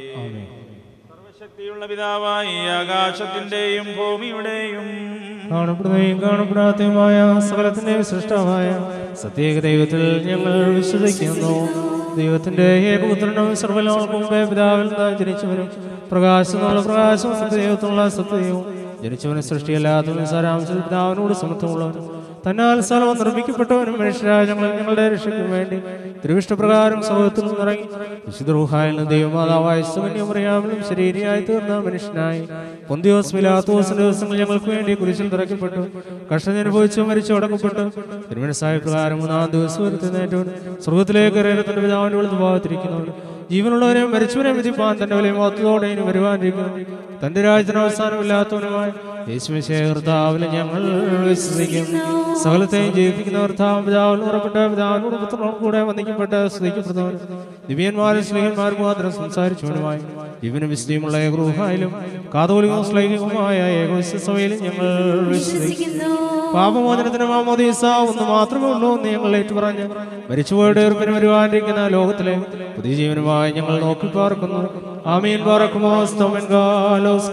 സർവശക്തിയുള്ള പിതാവായ ഈ ആകാശത്തിന്റെയും ഭൂമിയുടെയും കാണപ്പെടുകയും കാണപ്പെടാത്തതുമായ സകലത്തിന്റെയും സൃഷ്ടമായ സത്യേക ദൈവത്തിൽ ഞങ്ങൾ വിശ്വസിക്കുന്നു ദൈവത്തിന്റെ ഏകപുത്രനും സർവലോകൾക്ക് മുമ്പേ പിതാവിൽ നിന്ന് ജനിച്ചവനും പ്രകാശമുള്ള പ്രകാശവും സത്യദൈവത്തിനുള്ള സത്യവും ജനിച്ചവനും സൃഷ്ടിയല്ലാത്തവനും സാരാംശത്തിൽ പിതാവിനോട് സമത്വമുള്ളവനും തന്നാൽ സർവ്വം നിർമ്മിക്കപ്പെട്ടവനും മനുഷ്യരായ ഞങ്ങൾ ഞങ്ങളുടെ രക്ഷയ്ക്കും വേണ്ടി തിരുവിഷ്ടപ്രകാരം സർവത്തിൽ നിന്നിറങ്ങി വിശുദ്ധ റൂഹായിൽ നിന്ന് ദൈവമാതാവായ സുകന്യമറിയാമലും ശരീരയായി തീർന്ന മനുഷ്യനായി പൊന്തിയോസ് മിലാത്തോസിന്റെ ദിവസങ്ങൾ ഞങ്ങൾക്ക് വേണ്ടി കുരിശിൽ തിറക്കപ്പെട്ടു കഷ്ടം അനുഭവിച്ചു മരിച്ചു അടക്കപ്പെട്ടു തിരുമനസായ പ്രകാരം മൂന്നാം ദിവസം വരുത്തുന്നേറ്റവൻ സ്വർഗത്തിലേക്ക് കയറത്തിന്റെ പിതാവിന്റെ വിളിച്ച് ഭാഗത്തിരിക്കുന്നവൻ ജീവനുള്ളവരെയും മരിച്ചവരെയും വിധിപ്പാൻ തന്റെ വിലയും മൊത്തത്തോടെ ഇനി വരുവാനിരിക്കുന്നു തന്റെ രാജ്യത്തിന് അവസാനമില്ലാത്തവനുമായ യേശുവിശേഖർത്താവിൽ ഞങ്ങൾ വിശ്വസിക്കുന്നു സകലത്തെയും ജീവിപ്പിക്കുന്ന കർത്താവ് പിതാവിൽ ഉറപ്പെട്ട പിതാവിനോട് പുത്രനോട് കൂടെ വന്ദിക്കപ്പെട്ട് സ്തുതിക്കപ്പെടുന്നവൻ ദിവ്യന്മാരും സ്നേഹന്മാരും മാത്രം സംസാരിച്ചവനുമായി ജീവനും വിശുദ്ധിയുമുള്ള ഏകൃഹായാലും കാതോലികവും ശ്ലൈകികവുമായ ഏകവിശ്വസഭയിലും ഞങ്ങൾ വിശ്വസിക്കുന്നു പാപമോചനത്തിന് മാമോദീസ ഒന്ന് മാത്രമേ ഉള്ളൂ എന്ന് ഞങ്ങൾ ഏറ്റുപറഞ്ഞ് മരിച്ചുപോയുടെ ഏർപ്പിന് വരുവാനിരിക്കുന്ന ലോകത്തിലെ പുതിയ ജീവനുമായി ഞങ്ങൾ നോക്കി പാർക്കുന്നു ആമീൻ പാർക്കുമോ സ്തോമൻ ഗാലോസ്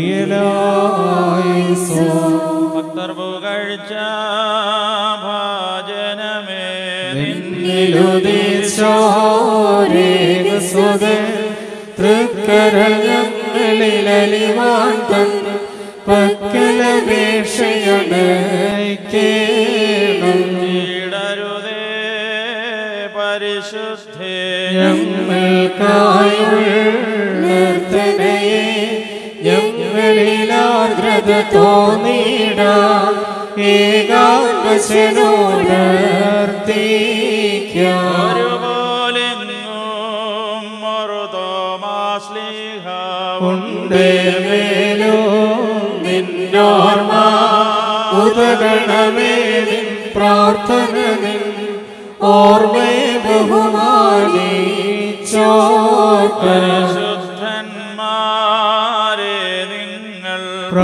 കുറിയലായിസോ ഭക്തർ പുകഴ്ച ഭാജനമേ തൃക്കരങ്ങളിലലിവാൻ തൻ പക്കലപേക്ഷയാണ് കേണം ഇടരുതേ പരിശുദ്ധേ ഞങ്ങൾക്കായുള്ളർത്തനയെ ഞങ്ങളിലാർദ്രത തോന്നിട ഏകാന്തശനോടർത്തിക്കാം ഒരുപോലെങ്ങും മറുതോമാ ഉണ്ടേമേലോ നിന്നോർമ്മ ഉദകണമേ നിൻ പ്രാർത്ഥന നിൻ ഓർമ്മയെ ബഹുമാനിച്ചോർക്കര ശുദ്ധന്മാരെ നിങ്ങൾ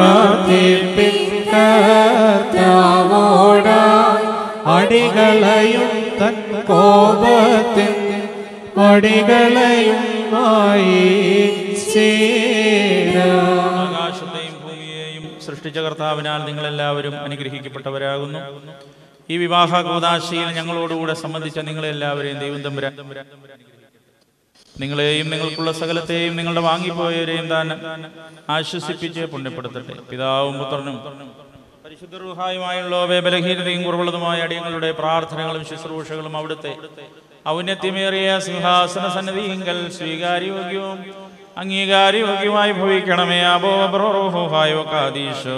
പ്രാർത്ഥിപ്പിക്കോടായി അടികളയും തൻ കോപത്തിൻ അടികളയും ആയി ആകാശത്തെയും ഭൂമിയെയും സൃഷ്ടിച്ച കർത്താവിനാൽ നിങ്ങളെല്ലാവരും അനുഗ്രഹിക്കപ്പെട്ടവരാകുന്നു ഈ വിവാഹ കൂതാശയിൽ ഞങ്ങളോടുകൂടെ സംബന്ധിച്ച നിങ്ങളെല്ലാവരെയും ദൈവം തമ്പുരാൻ നിങ്ങളെയും നിങ്ങൾക്കുള്ള സകലത്തെയും നിങ്ങളുടെ വാങ്ങിപ്പോയവരെയും താൻ ആശ്വസിപ്പിച്ച് പുണ്യപ്പെടുത്തട്ടെ പിതാവും പുത്രനും പരിശുദ്ധ റുഹായുമായുള്ളവയെ ബലഹീനതയും കുറവുള്ളതുമായ അടിയങ്ങളുടെ പ്രാർത്ഥനകളും ശുശ്രൂഷകളും അവിടുത്തെ ഔന്നത്യമേറിയ സിംഹാസന സന്നിധിങ്കൽ സ്വീകാര്യോഗ്യവും അംഗീകാരയോഗ്യമായി ഭവിക്കണമേ അബോബ്രോഹായോ കാദീശോ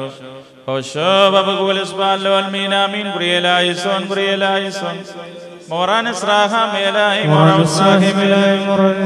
മീൻ പ്രിയലായിസോൻ പ്രിയലായിസോൻ മോറാൻ സ്രാഹ മേലായി മോറാം സ്രാഹി മേലായി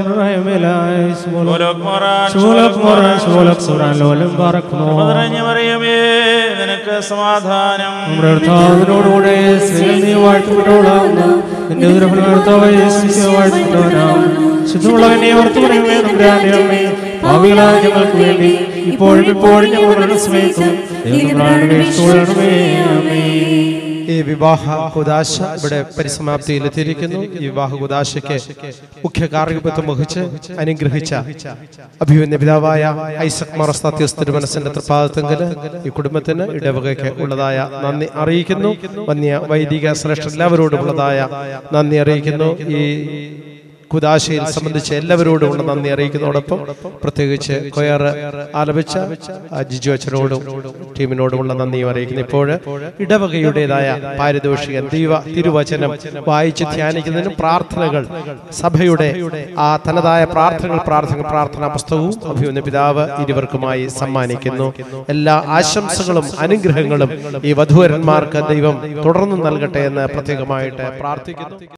ശൂലക് മോറാൻ നിറഞ്ഞു പറയുമേ നിനക്ക് സമാധാനം നമ്മുടെ കർത്താവിനോടുകൂടെ സ്ത്രീകൾ നീ വാഴ്ത്തപ്പെട്ടവളാകുന്നു നിന്റെ ഉദരഫലം കർത്താവായ യേശുമിശിഹ വാഴ്ത്തപ്പെട്ടവനാകുന്നു ശുദ്ധമുള്ളവനെ ഓർത്തു പറയുമേ നമ്മുടെ അമ്മേ ഭാവികളായ ഞങ്ങൾക്ക് വേണ്ടി ഇപ്പോഴും ഇപ്പോഴും ഞങ്ങളുടെ സമയത്തും ദൈവമേ ഈ വിവാഹ കുദാശ ഇവിടെ പരിസമാപ്തിയിലെത്തിയിരിക്കുന്നു ഈ വിവാഹ കുദാശയ്ക്ക് മുഖ്യ കാർഗികത്വം വഹിച്ച് അനുഗ്രഹിച്ച അഭിമന്യ പിതാവായ ഐസക് മറസ്താത്യസ് തിരുമനസിന്റെ തൃപ്പാദത്തെങ്കിൽ ഈ കുടുംബത്തിന് ഇടവകയ്ക്ക് ഉള്ളതായ നന്ദി അറിയിക്കുന്നു വന്യ വൈദിക ശ്രേഷ്ഠ എല്ലാവരോടും ഉള്ളതായ നന്ദി അറിയിക്കുന്നു ഈ കുദാശയിൽ സംബന്ധിച്ച് എല്ലാവരോടുമുള്ള നന്ദി അറിയിക്കുന്നതോടൊപ്പം പ്രത്യേകിച്ച് കൊയർ ആലപിച്ച ആ ജിജു അച്ഛനോടും ടീമിനോടുമുള്ള നന്ദിയും അറിയിക്കുന്നു ഇപ്പോൾ ഇടവകയുടേതായ പാരിതോഷികൻ ദൈവ തിരുവചനം വായിച്ച് ധ്യാനിക്കുന്നതിനും പ്രാർത്ഥനകൾ സഭയുടെ ആ തനതായ പ്രാർത്ഥനകൾ പ്രാർത്ഥന പ്രാർത്ഥനാ പുസ്തകവും അഭിമന്യ പിതാവ് ഇരുവർക്കുമായി സമ്മാനിക്കുന്നു എല്ലാ ആശംസകളും അനുഗ്രഹങ്ങളും ഈ വധുവരന്മാർക്ക് ദൈവം തുടർന്ന് നൽകട്ടെ എന്ന് പ്രത്യേകമായിട്ട് പ്രാർത്ഥിക്കുന്നു